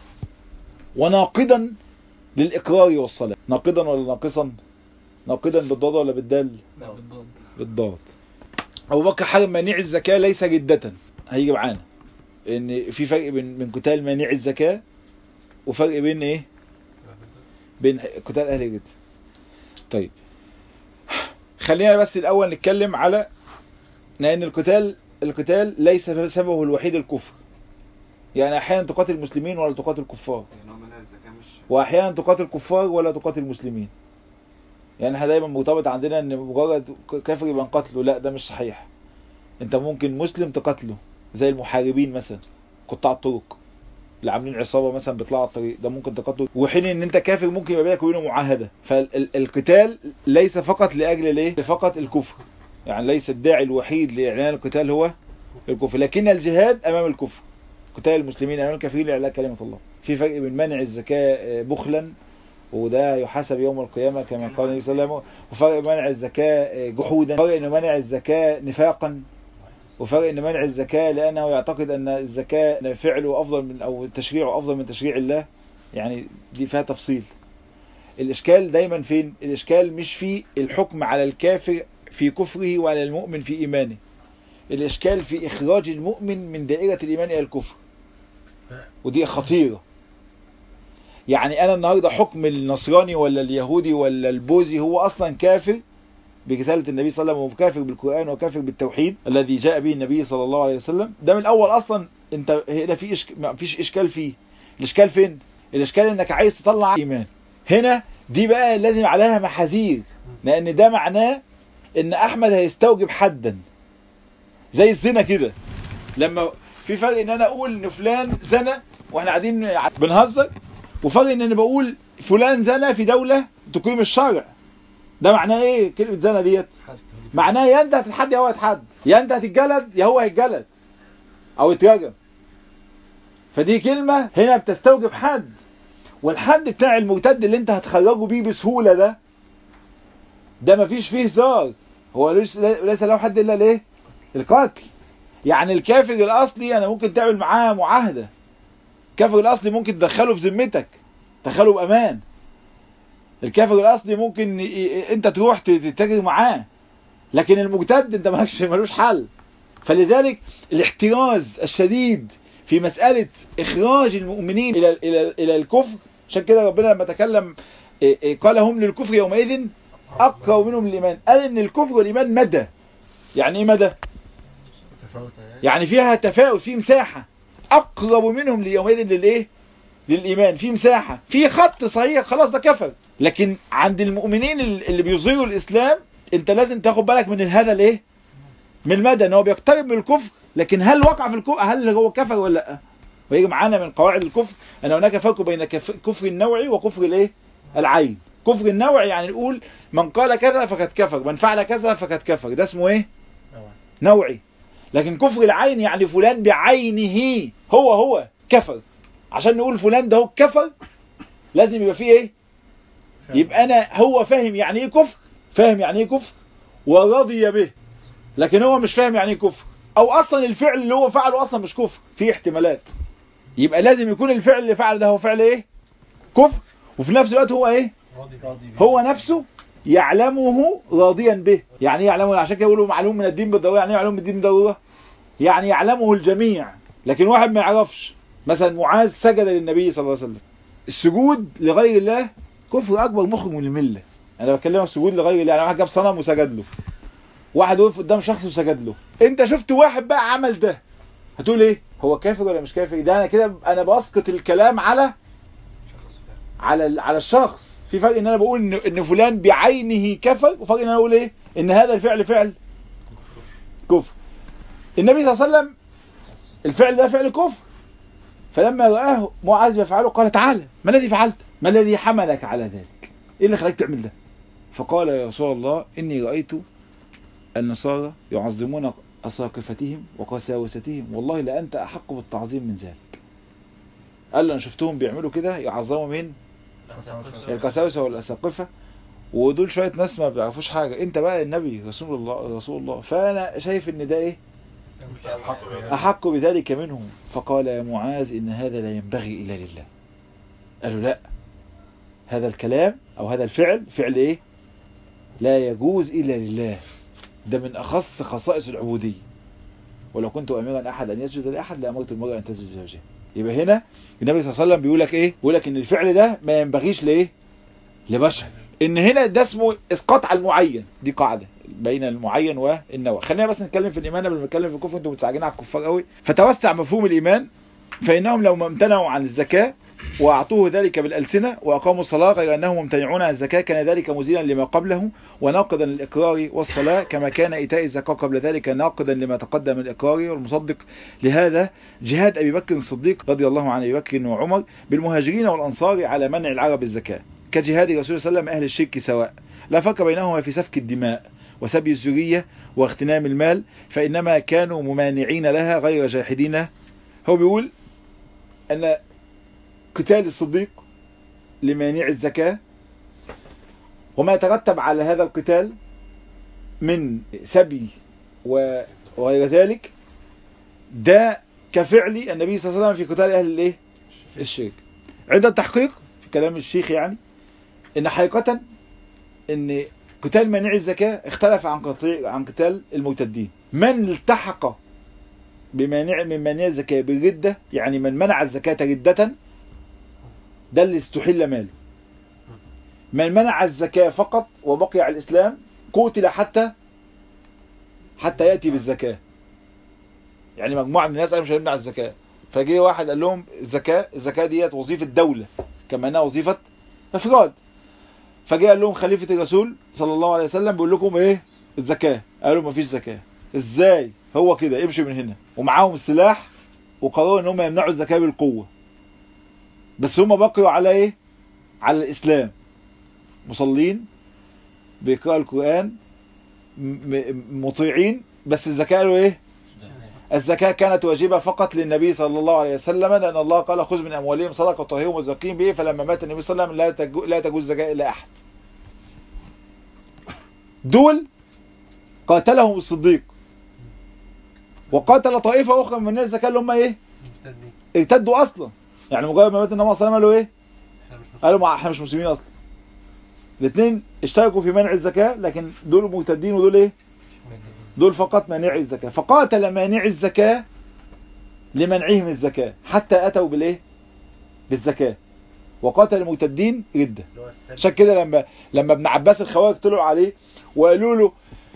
وناقضا للإقرار والصلاة ناقضا ولا ناقصا ناقضا بالضاد ولا بالدال لا بالضاد بالضاد أبو بكر حرم مانع الزكاة ليس جدة هيجي معانا ان في فرق بين بين قتال مانع الزكاة وفرق بين ايه بين قتال اهل الجد طيب خلينا بس الاول نتكلم على لان القتال القتال ليس سببه الوحيد الكفر يعني احيانا تقاتل المسلمين ولا تقاتل الكفار نوع من الزكاة مش واحيانا تقاتل كفار ولا تقاتل مسلمين يعني احنا دايما مرتبط عندنا ان مجرد كافر يبقى نقاتله لا ده مش صحيح انت ممكن مسلم تقاتله زي المحاربين مثلا قطاع الطرق اللي عاملين عصابه مثلا بيطلعوا على الطريق ده ممكن تقاتله وحين ان انت كافر ممكن يبقى بينك وبينه معاهده فالقتال ليس فقط لاجل الايه فقط الكفر يعني ليس الداعي الوحيد لاعلان القتال هو الكفر لكن الجهاد امام الكفر قتال المسلمين امام الكافرين لاعلاء كلمه الله في فرق بين منع الزكاه بخلا وده يحاسب يوم القيامة كما قال النبي صلى الله عليه وسلم وفرق منع الزكاة جحودا فرق ان منع الزكاة نفاقا وفرق ان منع الزكاة لانه يعتقد ان الزكاة فعله افضل من او تشريعه افضل من تشريع الله يعني دي فيها تفصيل الاشكال دايما فين الاشكال مش في الحكم على الكافر في كفره وعلى المؤمن في ايمانه الاشكال في اخراج المؤمن من دائرة الايمان الى الكفر ودي خطيرة يعني انا النهاردة حكم النصراني ولا اليهودي ولا البوذي هو اصلا كافر برسالة النبي صلى الله عليه وسلم وكافر بالقرآن وكافر بالتوحيد الذي جاء به النبي صلى الله عليه وسلم ده من الاول اصلا انت هنا في إشك... ما فيش اشكال فيه الاشكال فين الاشكال انك عايز تطلع ايمان هنا دي بقى لازم عليها محاذير لان ده معناه ان احمد هيستوجب حدا زي الزنا كده لما في فرق ان انا اقول ان فلان زنى واحنا قاعدين بنهزر وفرق ان انا بقول فلان زنى في دولة تقيم الشرع ده معناه ايه كلمة زنى ديت معناه يا انت هتتحد يا هو هيتحد يا انت هتتجلد يا هو هيتجلد او يترجم فدي كلمة هنا بتستوجب حد والحد بتاع المرتد اللي انت هتخرجه بيه بسهولة ده ده مفيش فيه هزار هو ليس ليس له حد الا ليه القتل يعني الكافر الاصلي انا ممكن تعمل معاه معاهدة الكافر الاصلي ممكن تدخله في ذمتك تدخله بامان الكافر الاصلي ممكن انت تروح تتاجر معاه لكن المرتد انت مالكش ملوش حل فلذلك الاحتراز الشديد في مسألة اخراج المؤمنين الى الى الى الكفر عشان كده ربنا لما تكلم قال هم للكفر يومئذ اقرب منهم للايمان قال ان الكفر والايمان مدى يعني ايه مدى يعني فيها تفاوت في مساحة اقرب منهم ليومئذ للايه للايمان في مساحة في خط صحيح خلاص ده كفر لكن عند المؤمنين اللي بيظهروا الاسلام انت لازم تاخد بالك من هذا الايه من المدى ان هو بيقترب من الكفر لكن هل وقع في الكفر هل هو كفر ولا لا ويجي معانا من قواعد الكفر ان هناك فرق بين كفر النوعي وكفر الايه العين كفر النوع يعني نقول من قال كذا فقد كفر من فعل كذا فقد كفر ده اسمه ايه نوعي لكن كفر العين يعني فلان بعينه هو هو كفر عشان نقول فلان ده هو كفر لازم يبقى فيه ايه يبقى انا هو فاهم يعني ايه كفر فاهم يعني ايه كفر ورضي به لكن هو مش فاهم يعني ايه كفر او اصلا الفعل اللي هو فعله اصلا مش كفر في احتمالات يبقى لازم يكون الفعل اللي فعله ده هو فعل ايه كفر وفي نفس الوقت هو ايه هو نفسه يعلمه راضيا به يعني ايه يعلمه عشان كده يقولوا معلوم من الدين بالضروره يعني ايه معلوم من الدين بالضروره يعني يعلمه الجميع لكن واحد ما يعرفش مثلا معاذ سجد للنبي صلى الله عليه وسلم السجود لغير الله كفر اكبر مخرج من المله انا بكلمك السجود لغير الله يعني واحد جاب صنم وسجد له واحد وقف قدام شخص وسجد له انت شفت واحد بقى عمل ده هتقول ايه هو كافر ولا مش كافر ده انا كده انا بسقط الكلام على على ال- على الشخص في فرق ان انا بقول ان ان فلان بعينه كفر وفرق ان انا اقول ايه ان هذا الفعل فعل كفر النبي صلى الله عليه وسلم الفعل ده فعل كفر فلما رآه معاذ يفعله قال تعالى ما الذي فعلت ما الذي حملك على ذلك ايه اللي خلاك تعمل ده فقال يا رسول الله اني رأيت النصارى يعظمون أساقفتهم وقساوستهم والله لأنت أحق بالتعظيم من ذلك قال له أنا شفتهم بيعملوا كده يعظموا من القساوسة والأساقفة ودول شوية ناس ما بيعرفوش حاجة انت بقى النبي رسول الله رسول الله فأنا شايف ان ده ايه أحق بذلك منهم فقال يا معاذ إن هذا لا ينبغي إلا لله قالوا لا هذا الكلام أو هذا الفعل فعل إيه لا يجوز إلا لله ده من أخص خصائص العبودية ولو كنت أميرا أحد أن يسجد لأحد لأمرت المرأة أن تسجد لزوجها يبقى هنا النبي صلى الله عليه وسلم بيقول لك إيه بيقول لك إن الفعل ده ما ينبغيش لإيه لبشر إن هنا ده اسمه إسقاط على المعين دي قاعدة بين المعين والنوع خلينا بس نتكلم في الإيمان قبل ما نتكلم في الكفر أنتم متساعدين على الكفار قوي فتوسع مفهوم الإيمان فإنهم لو ما امتنعوا عن الزكاة وأعطوه ذلك بالألسنة وأقاموا الصلاة غير أنهم ممتنعون عن الزكاة كان ذلك مزيلا لما قبله وناقضا للإقرار والصلاة كما كان إيتاء الزكاة قبل ذلك ناقضا لما تقدم من الإقرار والمصدق لهذا جهاد أبي بكر الصديق رضي الله عن أبي بكر وعمر بالمهاجرين والأنصار على منع العرب الزكاة كجهاد الرسول صلى الله عليه وسلم أهل الشرك سواء لا فرق بينهما في سفك الدماء وسبي الزرية واغتنام المال فإنما كانوا ممانعين لها غير جاحدين هو بيقول أن قتال الصديق لمانع الزكاة وما يترتب على هذا القتال من سبي وغير ذلك ده كفعل النبي صلى الله عليه وسلم في قتال أهل الايه الشرك عند التحقيق في كلام الشيخ يعني ان حقيقة ان قتال مانع الزكاة اختلف عن قتال عن قتال المرتدين من التحق بمانع من مانع الزكاة بالردة يعني من منع الزكاة ردة ده اللي استحل ماله من منع الزكاة فقط وبقي على الإسلام قتل حتى حتى يأتي بالزكاة يعني مجموعة من الناس قالوا مش هنمنع الزكاة فجي واحد قال لهم الزكاة الزكاة ديت وظيفة دولة كما انها وظيفة افراد فجاء قال لهم خليفة الرسول صلى الله عليه وسلم بيقول لكم ايه الزكاة قالوا مفيش زكاة ازاي هو كده امشي من هنا ومعاهم السلاح وقرروا ان هم يمنعوا الزكاة بالقوة بس هم بقيوا على ايه على الاسلام مصلين بيقرأوا القرآن مطيعين بس الزكاة قالوا ايه الزكاة كانت واجبة فقط للنبي صلى الله عليه وسلم لأن الله قال خذ من أموالهم صدقة طهيرهم وزكيهم به فلما مات النبي صلى الله عليه وسلم لا تجو لا تجوز زكاة إلى أحد دول قاتلهم الصديق وقاتل طائفة أخرى من الناس الزكاة اللي هم إيه ارتدوا أصلا يعني مجرد ما مات النبي صلى الله عليه وسلم قالوا إيه قالوا ما احنا مش مسلمين أصلا الاثنين اشتركوا في منع الزكاة لكن دول مرتدين ودول إيه دول فقط مانع الزكاة فقاتل مانع الزكاة لمنعهم الزكاة حتى أتوا بالإيه بالزكاة وقاتل المرتدين ردة عشان كده لما لما ابن عباس الخوارج طلعوا عليه وقالوا له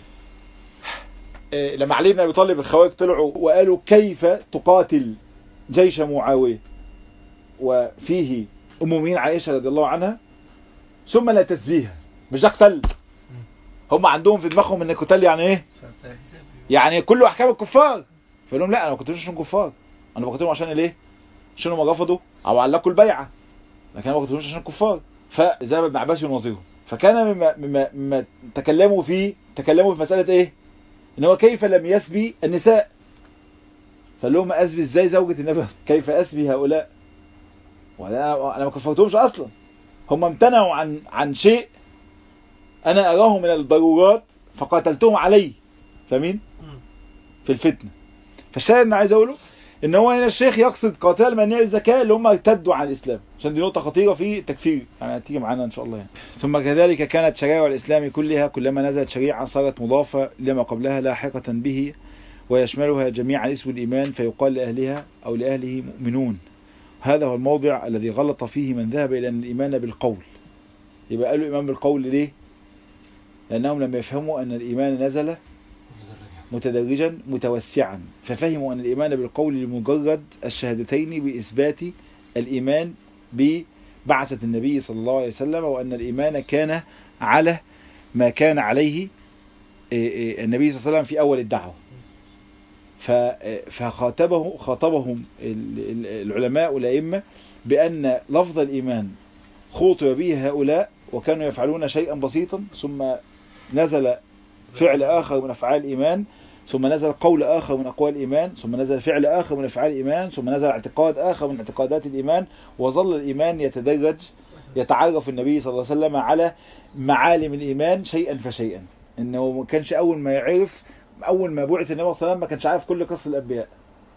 إيه لما علي بن ابي طالب الخوارج طلعوا وقالوا كيف تقاتل جيش معاويه وفيه ام المؤمنين عائشه رضي الله عنها ثم لا تسبيها مش ده قتل هم عندهم في دماغهم ان القتال يعني ايه يعني كله احكام الكفار فقال لهم لا انا ما قتلتش عشان كفار انا بقتلهم عشان ليه عشان هم رفضوا او علقوا البيعه لكن انا ما قتلتهمش عشان كفار فذهب ابن عباس يناظرهم فكان مما, مما, مما تكلموا فيه تكلموا في مساله ايه ان هو كيف لم يسبي النساء فقال لهم اسبي ازاي زوجة النبي كيف اسبي هؤلاء وانا انا ما كفرتهمش اصلا هم امتنعوا عن عن شيء انا اراه من الضرورات فقاتلتهم عليه فاهمين في الفتنة فالشاهد انا عايز اقوله ان هو هنا الشيخ يقصد قاتل منيع الزكاة اللي هم ارتدوا عن الاسلام عشان دي نقطة خطيرة في التكفير يعني هتيجي معانا ان شاء الله يعني. ثم كذلك كانت شرائع الاسلام كلها كلما نزلت شريعة صارت مضافة لما قبلها لاحقة به ويشملها جميع اسم الإيمان فيقال لأهلها أو لأهله مؤمنون هذا هو الموضع الذي غلط فيه من ذهب إلى أن الإيمان بالقول يبقى قالوا الإيمان بالقول ليه لأنهم لم يفهموا أن الإيمان نزل متدرجا متوسعا ففهموا أن الإيمان بالقول لمجرد الشهادتين بإثبات الإيمان ببعثة النبي صلى الله عليه وسلم وأن الإيمان كان على ما كان عليه النبي صلى الله عليه وسلم في أول الدعوة فخاطبه خاطبهم العلماء والأئمة بأن لفظ الإيمان خوطب به هؤلاء وكانوا يفعلون شيئا بسيطا ثم نزل فعل آخر من أفعال الإيمان ثم نزل قول آخر من أقوال الإيمان ثم نزل فعل آخر من أفعال الإيمان ثم نزل اعتقاد آخر من اعتقادات الإيمان وظل الإيمان يتدرج يتعرف النبي صلى الله عليه وسلم على معالم الإيمان شيئا فشيئا إنه ما كانش أول ما يعرف أول ما بعث النبي صلى الله عليه وسلم ما كانش عارف كل قصة الأنبياء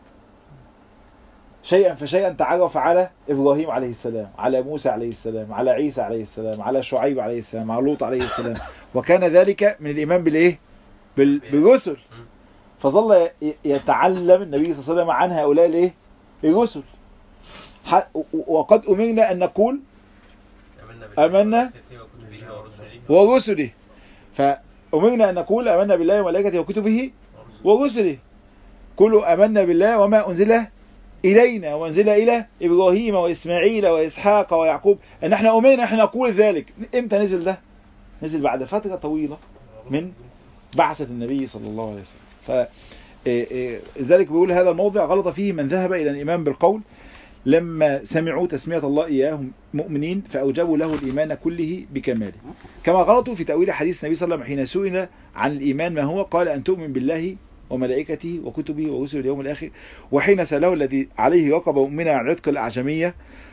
شيئا فشيئا تعرف على إبراهيم عليه السلام على موسى عليه السلام على عيسى عليه السلام على شعيب عليه السلام على لوط عليه السلام وكان ذلك من الإيمان بالإيه بال- بالرسل فظل يتعلم النبي صلى الله عليه وسلم عن هؤلاء الايه الرسل ح- وقد أمرنا أن نقول آمنا ورسله فأمرنا أن نقول آمنا بالله وملائكته وكتبه ورسله كلوا آمنا بالله وما أنزل إلينا وأنزل إلى إبراهيم وإسماعيل وإسحاق ويعقوب أن احنا أمرنا احنا نقول ذلك إمتى نزل ده نزل بعد فترة طويلة من بعثة النبي صلى الله عليه وسلم ف ذلك بيقول هذا الموضع غلط فيه من ذهب إلى الإيمان بالقول لما سمعوا تسمية الله إياهم مؤمنين فأوجبوا له الإيمان كله بكماله كما غلطوا في تأويل حديث النبي صلى الله عليه وسلم حين سئل عن الإيمان ما هو قال أن تؤمن بالله وملائكته وكتبه ورسله اليوم الآخر وحين سأله الذي عليه رقبة مؤمنة عن عتق الأعجمية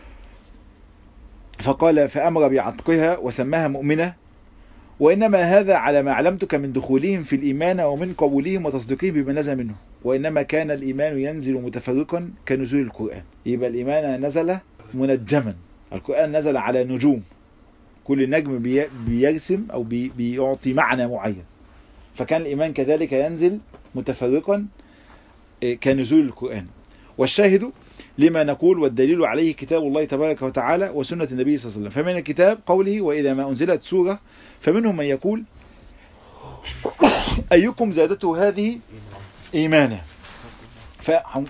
فقال فأمر بعتقها وسماها مؤمنة وإنما هذا على ما علمتك من دخولهم في الإيمان ومن قبولهم وتصديقهم بما نزل منه وإنما كان الإيمان ينزل متفرقا كنزول القرآن يبقى الإيمان نزل منجما القرآن نزل على نجوم كل نجم بي- بيرسم أو بي- بيعطي معنى معين فكان الإيمان كذلك ينزل متفرقا إيه، كنزول القرآن والشاهد لما نقول والدليل عليه كتاب الله تبارك وتعالى وسنة النبي صلى الله عليه وسلم فمن الكتاب قوله وإذا ما أنزلت سورة فمنهم من يقول أيكم زادته هذه إيمانا ف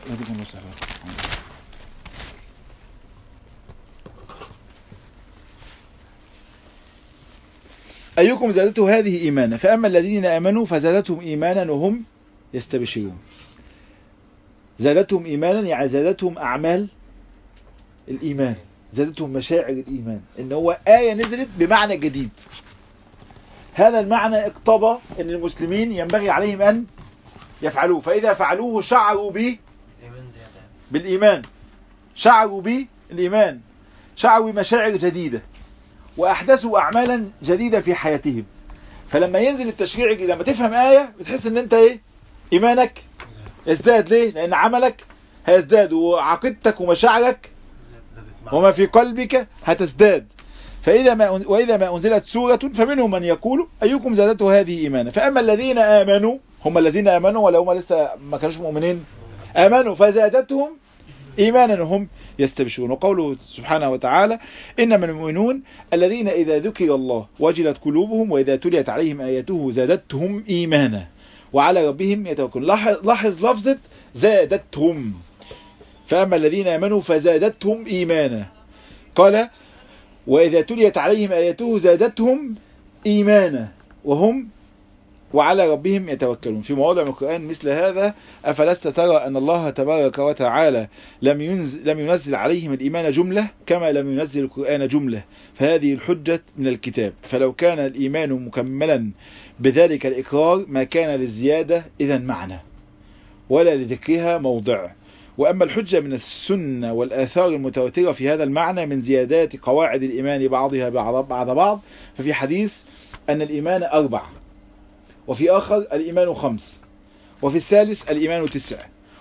أيكم زادته هذه إيمانا فأما الذين آمنوا فزادتهم إيمانا وهم يستبشرون زادتهم إيمانا يعني زادتهم أعمال الإيمان زادتهم مشاعر الإيمان إن هو آية نزلت بمعنى جديد هذا المعنى اقتضى أن المسلمين ينبغي عليهم أن يفعلوه فإذا فعلوه شعروا به بالإيمان شعروا به الإيمان شعروا بمشاعر جديدة وأحدثوا أعمالا جديدة في حياتهم فلما ينزل التشريع الجديد، لما تفهم آية بتحس أن أنت إيه إيمانك يزداد ليه لأن عملك هيزداد وعقيدتك ومشاعرك وما في قلبك هتزداد فإذا ما وإذا ما أنزلت سورة فمنهم من يقول أيكم زادته هذه إيمانا فأما الذين آمنوا هم الذين آمنوا ولا هم لسه ما كانوش مؤمنين آمنوا فزادتهم إيمانا هم يستبشرون وقوله سبحانه وتعالى إنما المؤمنون الذين إذا ذكر الله وجلت قلوبهم وإذا تليت عليهم آياته زادتهم إيمانا وعلى ربهم يتوكلون لاحظ لاحظ لفظة زادتهم فأما الذين آمنوا فزادتهم إيمانا قال وإذا تليت عليهم آياته زادتهم إيمانا وهم وعلى ربهم يتوكلون في مواضع من القرآن مثل هذا أفلست ترى أن الله تبارك وتعالى لم ينزل, لم ينزل عليهم الإيمان جملة كما لم ينزل القرآن جملة فهذه الحجة من الكتاب فلو كان الإيمان مكملا بذلك الإقرار ما كان للزيادة إذا معنى ولا لذكرها موضع وأما الحجة من السنة والآثار المتواترة في هذا المعنى من زيادات قواعد الإيمان بعضها بعض بعض ففي حديث أن الإيمان أربع وفي آخر الإيمان خمس وفي الثالث الإيمان تسع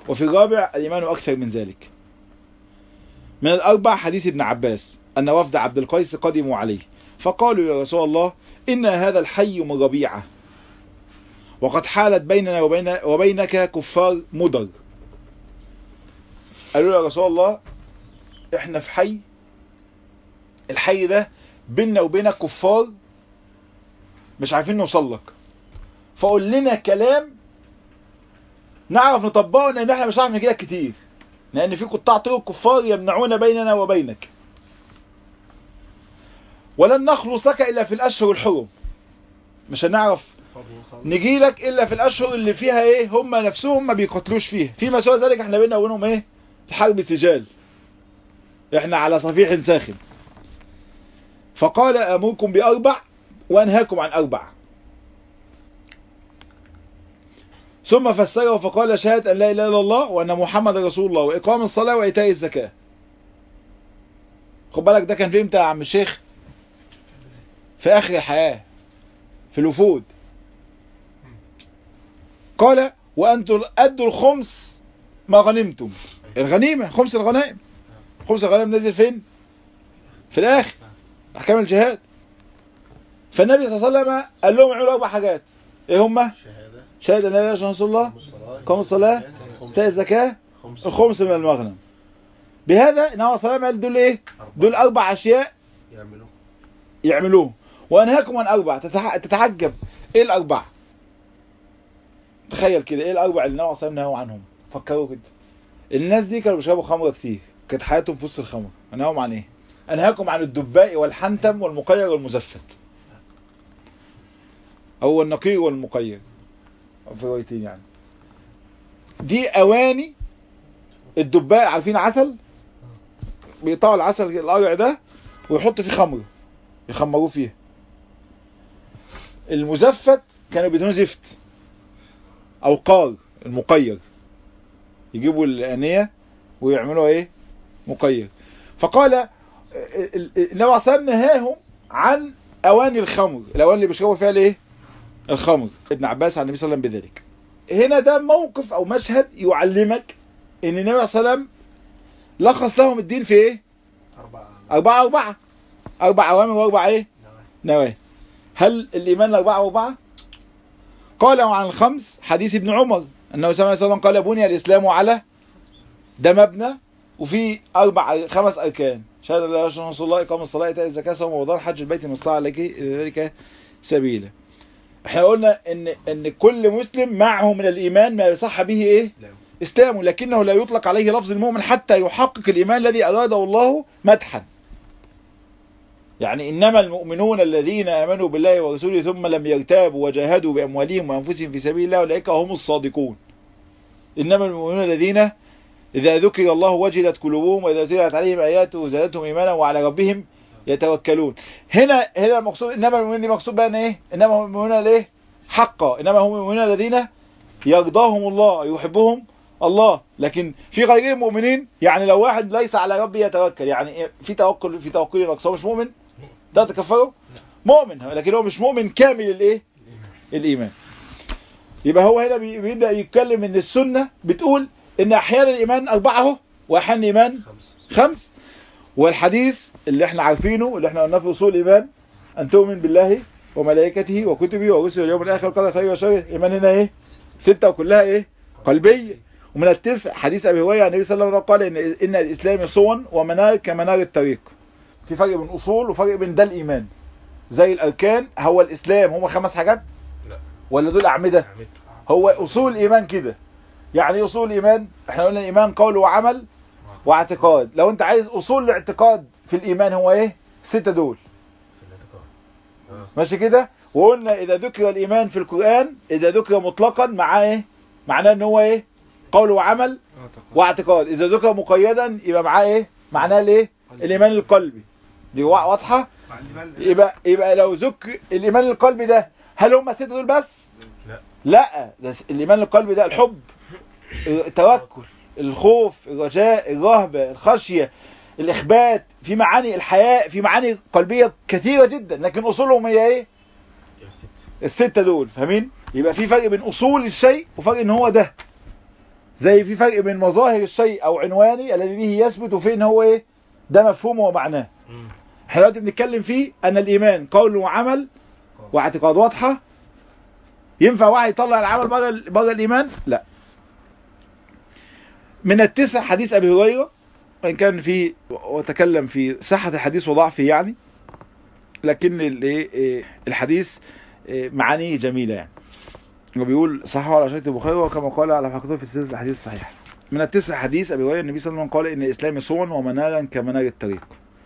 وفي الرابع الإيمان أكثر من ذلك من الأربع حديث ابن عباس أن وفد عبد القيس قدموا عليه فقالوا يا رسول الله إن هذا الحي من ربيعة وقد حالت بيننا وبين وبينك كفار مدر قالوا له يا رسول الله احنا في حي الحي ده بيننا وبينك كفار مش عارفين نوصل لك فقول لنا كلام نعرف نطبقه لان احنا مش عارف نجيلك كتير لان في قطاع طرق كفار يمنعون بيننا وبينك ولن نخلص لك الا في الاشهر الحرم مش هنعرف نجي لك الا في الاشهر اللي فيها ايه هم نفسهم ما بيقتلوش فيها فيما سوى ذلك احنا بيننا وبينهم ايه الحرب سجال احنا على صفيح ساخن فقال امركم باربع وانهاكم عن اربع ثم فسره فقال شهادة أن لا إله إلا الله وأن محمد رسول الله وإقام الصلاة وإيتاء الزكاة خد بالك ده كان في امتى يا عم الشيخ في آخر الحياة في الوفود قال وأنتم أدوا الخمس ما غنمتم الغنيمة خمس الغنائم خمس الغنائم نزل فين في الآخر أحكام الجهاد فالنبي صلى الله عليه وسلم قال لهم اعملوا أربع حاجات إيه هما شهادة شهادة أن لا إله إلا رسول الله قام الصلاة إيتاء الزكاة الخمس من المغنم بهذا النبي صلى الله عليه وسلم قال دول إيه دول أربع أشياء يعملوا يعملوه وأنهاكم عن أربع تتح- تتعجب إيه الأربع تخيل كده إيه الأربع اللي النبي صلى الله عليه وسلم نهوا عنهم فكروا كده الناس دي كانوا بيشربوا خمر كتير كانت حياتهم في وسط الخمر أنهاهم عن إيه أنهاكم عن الدباء والحنتم والمقير والمزفت هو النقير والمقير في روايتين يعني دي أواني الدباء عارفين عسل بيقطعوا العسل القرع ده ويحط فيه خمر يخمروه فيها المزفت كانوا بيدهنوا زفت او قار المقير يجيبوا الانية ويعملوا ايه مقير فقال ال- ال- ال- النبي عليه الصلاة والسلام نهاهم عن اواني الخمر الاواني اللي بيشربوا فيها الايه الخمر ابن عباس عن النبي صلى الله عليه وسلم بذلك هنا ده موقف او مشهد يعلمك ان النبي عليه الصلاة والسلام لخص لهم الدين في ايه أربعة أربعة أربعة أربع أوامر وأربع إيه نواهي. نواهي هل الإيمان أربعة وأربعة قال عن الخمس حديث ابن عمر أنه صلى الله عليه وسلم قال بني الإسلام على ده مبنى وفي أربع خمس أركان شهادة لا إله إلا الله رسول الله إقام الصلاة إيتاء الزكاة صوم رمضان حج البيت من استطاع لك ذلك سبيلا احنا قلنا ان ان كل مسلم معه من الايمان ما يصح به ايه إسلام. اسلامه لكنه لا يطلق عليه لفظ المؤمن حتى يحقق الايمان الذي اراده الله مدحا يعني انما المؤمنون الذين امنوا بالله ورسوله ثم لم يرتابوا وجاهدوا باموالهم وانفسهم في سبيل الله اولئك هم الصادقون انما المؤمنون الذين اذا ذكر الله وجلت قلوبهم واذا تليت عليهم اياته زادتهم ايمانا وعلى ربهم يتوكلون هنا هنا المقصود انما المؤمنين دي مقصود بقى ان ايه انما هم المؤمنون الايه حقا انما هم المؤمنون الذين يرضاهم الله يحبهم الله لكن في غير المؤمنين يعني لو واحد ليس على ربه يتوكل يعني إيه؟ في توكل في توكل نقص هو مش مؤمن ده تكفره مؤمن لكن هو مش مؤمن كامل الايه الايمان يبقى هو هنا بي- بيبدا يتكلم ان السنه بتقول ان احيانا الايمان اربعه اهو واحيانا الايمان خمسة خمس والحديث اللي احنا عارفينه اللي احنا قلناه في اصول الايمان ان تؤمن بالله وملائكته وكتبه ورسله واليوم الاخر وقدر خير وشر ايمان هنا ايه ستة وكلها ايه قلبية ومن التسع حديث ابي هريره عن النبي صلى الله عليه وسلم قال ان ان الاسلام صون ومنار كمنار الطريق في فرق بين اصول وفرق بين ده الايمان زي الاركان هو الاسلام هم خمس حاجات لا ولا دول اعمده عملت هو اصول الايمان كده يعني ايه اصول الايمان احنا قلنا الايمان قول وعمل واعتقاد لو انت عايز اصول الاعتقاد في الايمان هو ايه ستة دول في الاعتقاد آه. ماشي كده وقلنا اذا ذكر الايمان في القرآن اذا ذكر مطلقا معناه ايه معناه ان هو ايه قول وعمل واعتقاد اذا ذكر مقيدا يبقى معاه ايه معناه الايه الايمان القلبي دي وا- واضحة يبقى يبقى لو ذكر الايمان القلبي ده هل هم الستة دول بس لا لا ده الايمان القلبي ده الحب التوكل الخوف الرجاء الرهبة الخشية الاخبات في معاني الحياء في معاني قلبية كثيرة جدا لكن اصولهم هي ايه يا ست الستة دول فاهمين يبقى في فرق بين اصول الشيء وفرق ان هو ده زي في فرق بين مظاهر الشيء او عنواني الذي به يثبت وفين هو ايه ده مفهومه ومعناه مم. احنا دلوقتي بنتكلم فيه ان الايمان قول وعمل واعتقاد واضحه ينفع واحد يطلع العمل بره بره الايمان لا من التسع حديث ابي هريره وان كان في وتكلم في صحه الحديث وضعفه يعني لكن ال- إيه- إيه الحديث إيه معانيه جميله يعني وبيقول صححه على شرط البخاري وكما قال على حقيقته في سلسله الحديث الصحيحه من التسع حديث ابي هريره النبي صلى الله عليه وسلم قال ان الاسلام صون ومنارا كمنار الطريق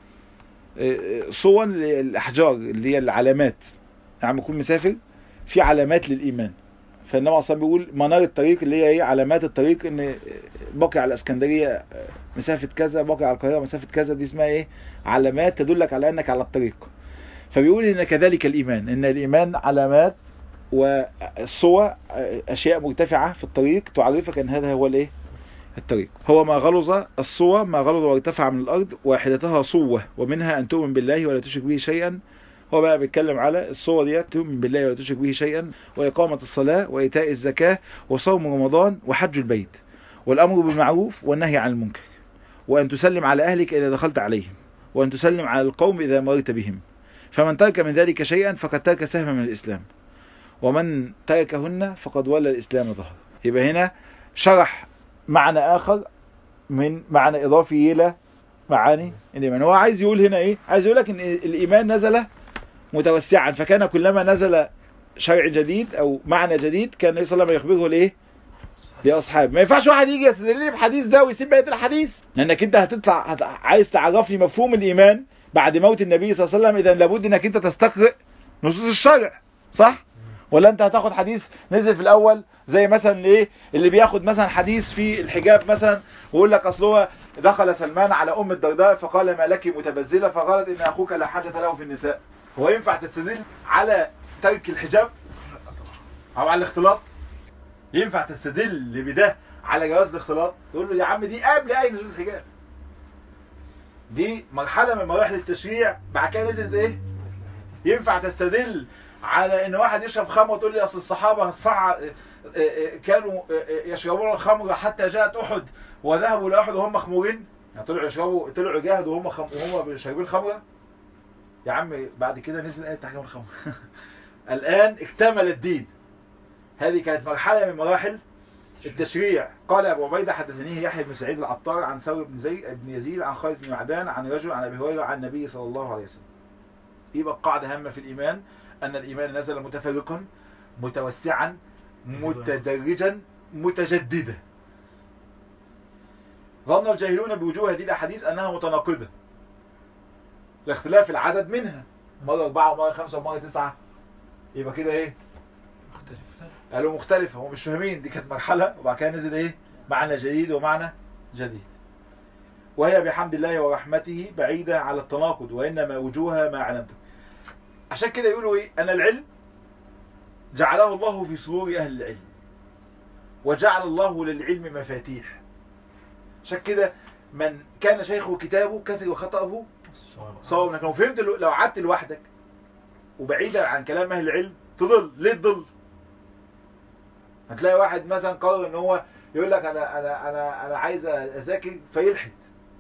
إيه، صون الاحجار اللي هي العلامات يعني يكون مسافر في علامات للايمان فالنبي عليه الصلاه والسلام بيقول منار الطريق اللي هي ايه علامات الطريق ان باقي على الاسكندريه مسافه كذا باقي على القاهره مسافه كذا دي اسمها ايه علامات تدلك على انك على الطريق فبيقول ان كذلك الايمان ان الايمان علامات والصور اشياء مرتفعه في الطريق تعرفك ان هذا هو الايه الطريق هو ما غلظ الصور ما غلظ وارتفع من الارض واحدتها صوه ومنها ان تؤمن بالله ولا تشرك به شيئا هو بقى بيتكلم على الصور دي تؤمن بالله ولا تشرك به شيئا وإقامة الصلاة وإيتاء الزكاة وصوم رمضان وحج البيت والأمر بالمعروف والنهي عن المنكر وأن تسلم على أهلك إذا دخلت عليهم وأن تسلم على القوم إذا مررت بهم فمن ترك من ذلك شيئا فقد ترك سهما من الإسلام ومن تركهن فقد ولى الإسلام ظهر يبقى هنا شرح معنى آخر من معنى إضافي إلى معاني الإيمان هو عايز يقول هنا إيه عايز يقول لك إن الإيمان نزل متوسعا فكان كلما نزل شرع جديد او معنى جديد كان النبي صلى الله عليه وسلم يخبره لايه لاصحابه ما ينفعش واحد يجي يستدل لي بحديث ده ويسيب بقيه الحديث لانك انت هتطلع هت... عايز تعرف لي مفهوم الايمان بعد موت النبي صلى الله عليه وسلم اذا لابد انك انت تستقرئ نصوص الشرع صح ولا انت هتاخد حديث نزل في الاول زي مثلا ايه اللي بياخد مثلا حديث في الحجاب مثلا ويقول لك اصل هو دخل سلمان على ام الدرداء فقال ما لك متبذله فقالت ان اخوك لا حاجه له في النساء هو ينفع تستدل على ترك الحجاب او على الاختلاط ينفع تستدل بده على جواز الاختلاط تقول له يا عم دي قبل اي نزول الحجاب دي مرحله من مراحل التشريع بعد كده نزلت ايه ينفع تستدل على ان واحد يشرب خمر وتقول لي اصل الصحابه صع... كانوا يشربون الخمر حتى جاءت احد وذهبوا لاحد وهم مخمورين يعني طلعوا يشربوا طلعوا يجاهدوا وهم خم... وهم شاربين خمره يا عم بعد كده نزل آية تحكيم الخمر الآن اكتمل الدين هذه كانت مرحلة من مراحل التشريع قال أبو عبيدة حدثنيه يحيى بن سعيد العطار عن ثور بن زيد بن يزيد عن خالد بن معدان عن رجل عن أبي هريرة عن النبي صلى الله عليه وسلم يبقى قاعدة هامة في الإيمان أن الإيمان نزل متفرقا متوسعا متدرجا متجددا ظن الجاهلون بوجوه هذه الأحاديث أنها متناقضة لاختلاف العدد منها مرة أربعة ومرة خمسة ومرة تسعة يبقى كده إيه مختلف قالوا مختلفة هم مش فاهمين دي كانت مرحلة وبعد كده نزل إيه معنى جديد ومعنى جديد وهي بحمد الله ورحمته بعيدة على التناقض وإنما وجوهها ما علمته عشان كده يقولوا إيه أن العلم جعله الله في صدور أهل العلم وجعل الله للعلم مفاتيح عشان كده من كان شيخه كتابه كثر وخطأه صواب لكن لو فهمت لو قعدت لوحدك وبعيدا عن كلام اهل العلم تضل ليه تضل هتلاقي واحد مثلا قرر ان هو يقول لك انا انا انا انا عايز اذاكر فيلحد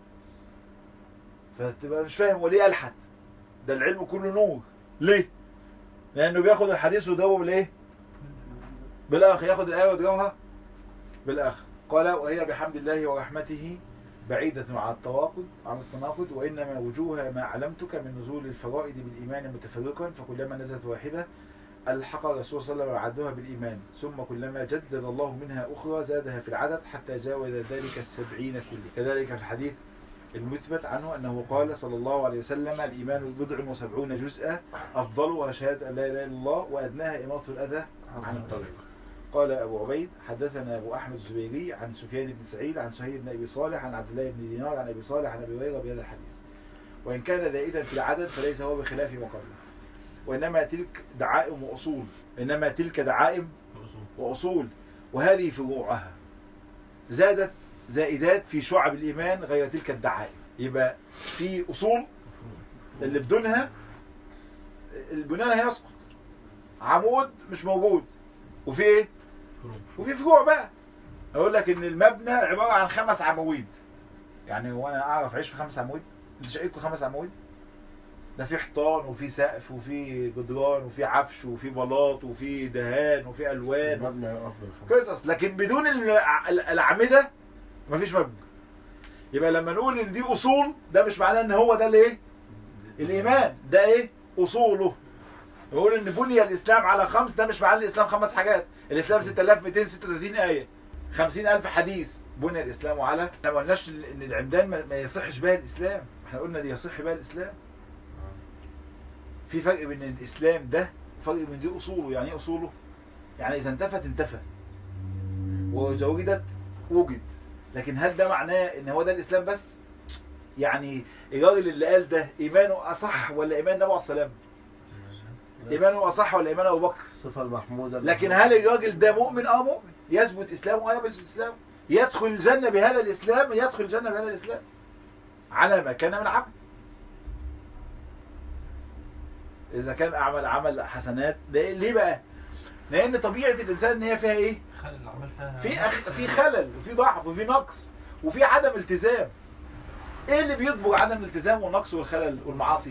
فتبقى مش فاهم وليه الحد ده العلم كله نور ليه لانه بياخد الحديث ويضربه بالايه بالاخر ياخد الايه ويضربها بالاخر قال وهي بحمد الله ورحمته بعيدة عن التواقد عن التناقض وإنما وجوهها ما علمتك من نزول الفرائض بالإيمان متفرقا فكلما نزلت واحدة الحق الرسول صلى الله عليه وسلم وعدها بالإيمان ثم كلما جدد الله منها أخرى زادها في العدد حتى جاوز ذلك السبعين كله كذلك في الحديث المثبت عنه أنه قال صلى الله عليه وسلم الإيمان بضع وسبعون جزءا أفضلها شهادة أن لا إله إلا الله وأدناها إماطة الأذى عن الطريق قال أبو عبيد حدثنا أبو أحمد الزبيري عن سفيان بن سعيد عن سهيل بن أبي صالح عن عبد الله بن دينار عن أبي صالح عن أبي هريرة بهذا الحديث وإن كان زائدا في العدد فليس هو بخلاف ما قبله وإنما تلك دعائم وأصول إنما تلك دعائم وأصول وهذه فروعها زادت زائدات في شعب الإيمان غير تلك الدعائم يبقى في أصول اللي بدونها البنيان هيسقط عمود مش موجود وفي ايه وفي فروع بقى اقول لك ان المبنى عباره عن خمس عواميد يعني هو انا اعرف اعيش في خمس عواميد انت شقيكوا خمس عواميد ده في حيطان وفي سقف وفي جدران وفي عفش وفي بلاط وفي دهان وفي الوان المبنى يقف بالخمس قصص لكن بدون الع- ال- الأعمدة مفيش مبنى يبقى لما نقول ان دي اصول ده مش معناه ان هو ده الايه الايمان ده ايه اصوله نقول ان بني الاسلام على خمس ده مش معناه الاسلام خمس حاجات الاسلام 6236 ايه 50000 حديث بني الاسلام على احنا ما قلناش ان العمدان ما ما يصحش بها الاسلام احنا قلنا دي يصح بها الاسلام في فرق بين الاسلام ده فرق بين دي اصوله يعني ايه اصوله يعني اذا انتفت انتفى واذا وجدت وجد لكن هل ده معناه ان هو ده الاسلام بس يعني الراجل اللي قال ده ايمانه اصح ولا ايمان النبي عليه السلام ايمانه اصح ولا ايمان ابو بكر الصفة المحمودة لكن هل الراجل ده مؤمن اه مؤمن يثبت اسلامه اه يثبت اسلامه يدخل الجنة بهذا الاسلام يدخل الجنة بهذا الاسلام على ما كان من عمل اذا كان اعمل عمل حسنات ده ليه بقى لان طبيعة الانسان ان هي فيها ايه خلي الأعمال فيها في أخ... في خلل وفي ضعف وفي نقص وفي عدم التزام ايه اللي بيطبق عدم الالتزام والنقص والخلل والمعاصي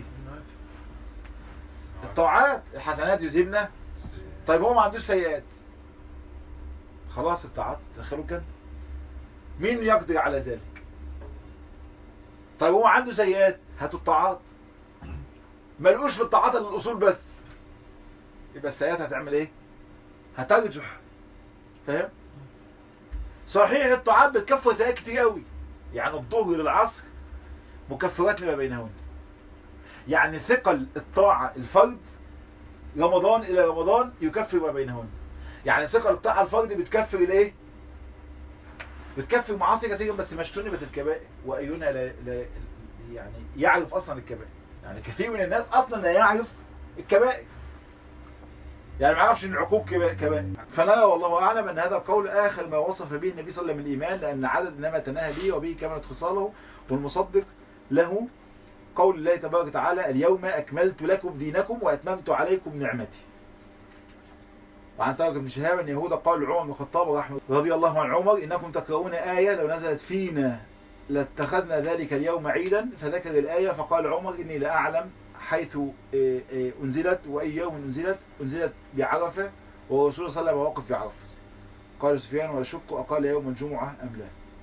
الطاعات الحسنات يذهبنا طيب هو ما عندوش سيئات خلاص الطاعات دخلوا الجنة مين يقدر على ذلك طيب هو عنده سيئات هاتوا الطاعات ملقوش في الطاعات إلا الاصول بس يبقى السيئات هتعمل ايه هترجح فاهم صحيح الطاعات بتكفر سيئات كتير قوي يعني الظهر للعصر مكفرات لما بينهن يعني ثقل الطاعة الفرد رمضان إلى رمضان يكفر ما بينهن يعني ثقل الطاعة الفرد بتكفر الايه بتكفر معاصي كثيرة بس ما اجتنبت الكبائر وأينا لا, لا يعني يعرف أصلا الكبائر يعني كثير من الناس أصلا لا يعرف الكبائر يعني ما يعرفش ان العقوق كبا- كبائر فنرى والله اعلم ان هذا القول اخر ما وصف به النبي صلى الله عليه وسلم الايمان لان عدد انما تناهى به وبه كملت خصاله والمصدق له قول الله تبارك وتعالى اليوم اكملت لكم دينكم واتممت عليكم نعمتي وعن طارق بن شهاب ان يهودا قال لعمر بن الخطاب رحمه رضي الله عن عمر انكم تكرهون ايه لو نزلت فينا لاتخذنا ذلك اليوم عيدا فذكر الايه فقال عمر اني لا اعلم حيث إيه، إيه، أنزلت وأي يوم أنزلت أنزلت بعرفة والرسول صلى الله عليه وسلم واقف بعرفة قال سفيان ويشك أقال يوم الجمعة أم لا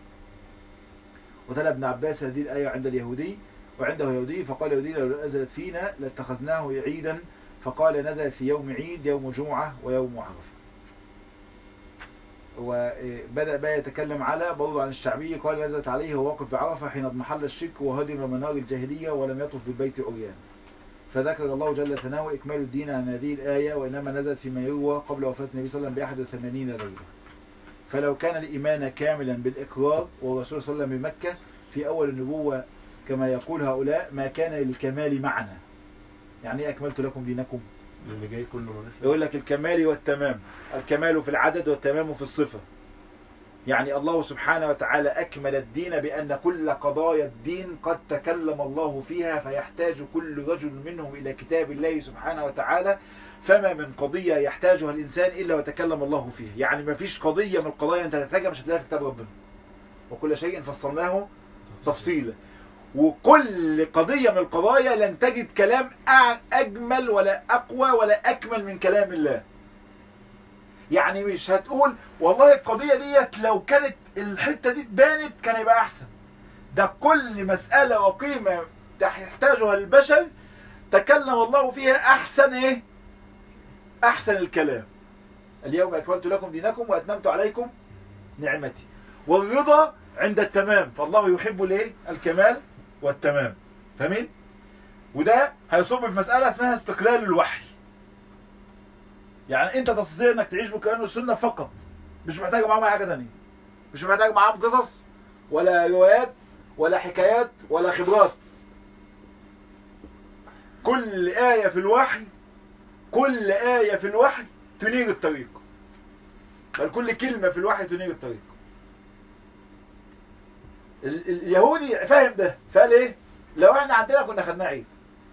وتلا ابن عباس هذه الآية عند اليهودي وعنده يهودي فقال اليهودي لو نزلت فينا لاتخذناه عيدا فقال نزلت في يوم عيد يوم جمعة ويوم عرفة وبدأ بقى يتكلم على برضو عن الشعبي قال نزلت عليه وهو واقف بعرفة حين اضمحل الشرك وهدم منار الجاهلية ولم يطف بالبيت عريان فذكر الله جل ثناؤه إكمال الدين عن هذه الآية وإنما نزلت فيما يروى قبل وفاة النبي صلى الله عليه وسلم بأحد وثمانين ليلة فلو كان الإيمان كاملا بالإقرار والرسول صلى الله عليه وسلم بمكة في أول النبوة كما يقول هؤلاء ما كان للكمال معنا يعني إيه أكملت لكم دينكم اللي جاي كله ملوش يقول لك الكمال والتمام الكمال في العدد والتمام في الصفة يعني الله سبحانه وتعالى أكمل الدين بأن كل قضايا الدين قد تكلم الله فيها فيحتاج كل رجل منهم إلى كتاب الله سبحانه وتعالى فما من قضية يحتاجها الإنسان إلا وتكلم الله فيها يعني ما فيش قضية من القضايا أنت تحتاجها مش هتلاقيها في كتاب ربنا وكل شيء فصلناه تفصيلا وكل قضية من القضايا لن تجد كلام أع- أجمل ولا أقوى ولا أكمل من كلام الله يعني مش هتقول والله القضية ديت لو كانت الحتة دي اتبانت كان يبقى أحسن ده كل مسألة وقيمة تحتاجها البشر تكلم الله فيها أحسن إيه أحسن الكلام اليوم أكملت لكم دينكم وأتممت عليكم نعمتي والرضا عند التمام فالله يحب الايه الكمال والتمام فاهمين وده هيصب في مسألة اسمها استقلال الوحي يعني انت تستطيع انك تعيش بالقرآن والسنة فقط مش محتاج معاهم اي حاجة تانية مش محتاج معاهم قصص ولا روايات ولا حكايات ولا خبرات كل آية في الوحي كل آية في الوحي تنير الطريق بل كل كلمة في الوحي تنير الطريق ال- ال- اليهودي فاهم ده فقال ايه لو احنا عندنا كنا خدناه عيد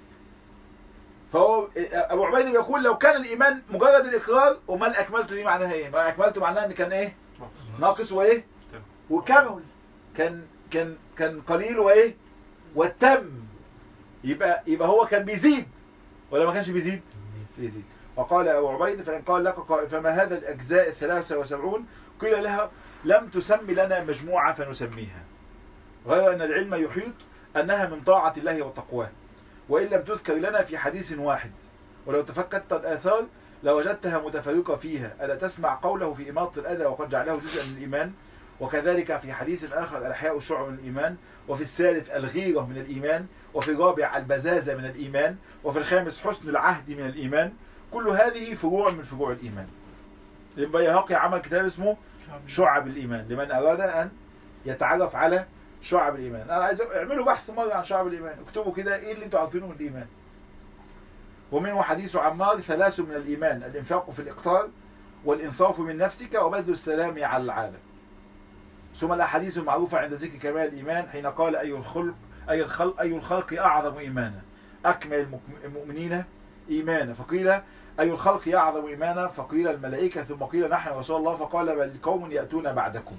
فهو ابو عبيده بيقول لو كان الايمان مجرد الاقرار امال اكملته دي معناها ايه ما اكملته معناها ان كان ايه ناقص وايه وكمل كان كان كان قليل وايه والتم يبقى يبقى هو كان بيزيد ولا ما كانش بيزيد بيزيد وقال ابو عبيد فان قال لك قائل فما هذا الاجزاء الثلاثة وسبعون قيل لها لم تسمي لنا مجموعة فنسميها غير ان العلم يحيط انها من طاعة الله وتقواه وان لم تذكر لنا في حديث واحد ولو تفكرت الآثار لوجدتها متفرقة فيها ألا تسمع قوله في إماطة الأذى وقد جعله جزءا من الإيمان وكذلك في حديث آخر الأحياء الشعر من الإيمان وفي الثالث الغيرة من الإيمان وفي الرابع البزازة من الإيمان وفي الخامس حسن العهد من الإيمان كل هذه فروع من فروع الإيمان البيهقي عمل كتاب اسمه شعب الإيمان لمن أراد أن يتعرف على شعب الإيمان أنا عايز اعملوا بحث مرة عن شعب الإيمان اكتبوا كده إيه اللي انتوا عارفينه من الإيمان ومنه حديث عمار ثلاث من الإيمان الإنفاق في الإقتار والإنصاف من نفسك وبذل السلام على العالم ثم الأحاديث المعروفة عند ذكر كمال الإيمان حين قال أي الخلق أي الخلق, أي الخلق أعظم إيمانا أكمل المؤمنين إيمانا فقيل أي الخلق أعظم إيمانا فقيل الملائكة ثم قيل نحن رسول الله فقال بل قوم يأتون بعدكم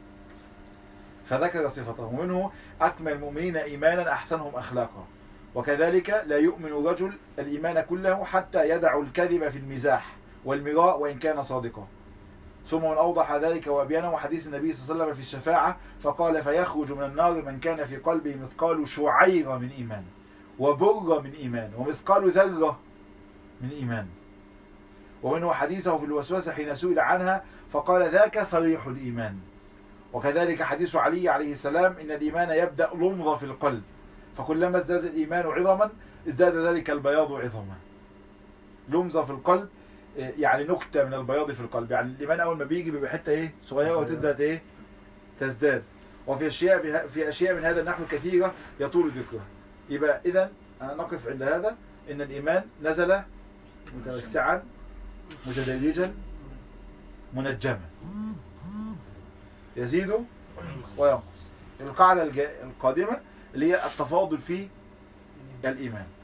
فذكر صفته ومنه أكمل المؤمنين إيمانا أحسنهم أخلاقا وكذلك لا يؤمن الرجل الإيمان كله حتى يدع الكذب في المزاح والمراء وإن كان صادقا ثم من أوضح ذلك وأبيانه حديث النبي صلى الله عليه وسلم في الشفاعة فقال فيخرج من النار من كان في قلبه مثقال شعير من إيمان وبر من إيمان ومثقال ذرة من إيمان ومنه حديثه في الوسوسة حين سئل عنها فقال ذاك صريح الإيمان وكذلك حديث علي عليه السلام إن الإيمان يبدأ لمضة في القلب فكلما ازداد الإيمان عظما ازداد ذلك البياض عظما لمزة في القلب يعني نكتة من البياض في القلب يعني الإيمان أول ما بيجي بيبقى حتة إيه صغيرة وتبدأ إيه تزداد وفي أشياء في أشياء من هذا النحو كثيرة يطول ذكرها يبقى إذا أنا نقف عند هذا إن الإيمان نزل متوسعا متدرجا منجما يزيد وينقص القاعدة القادمة اللي هي التفاضل في الإيمان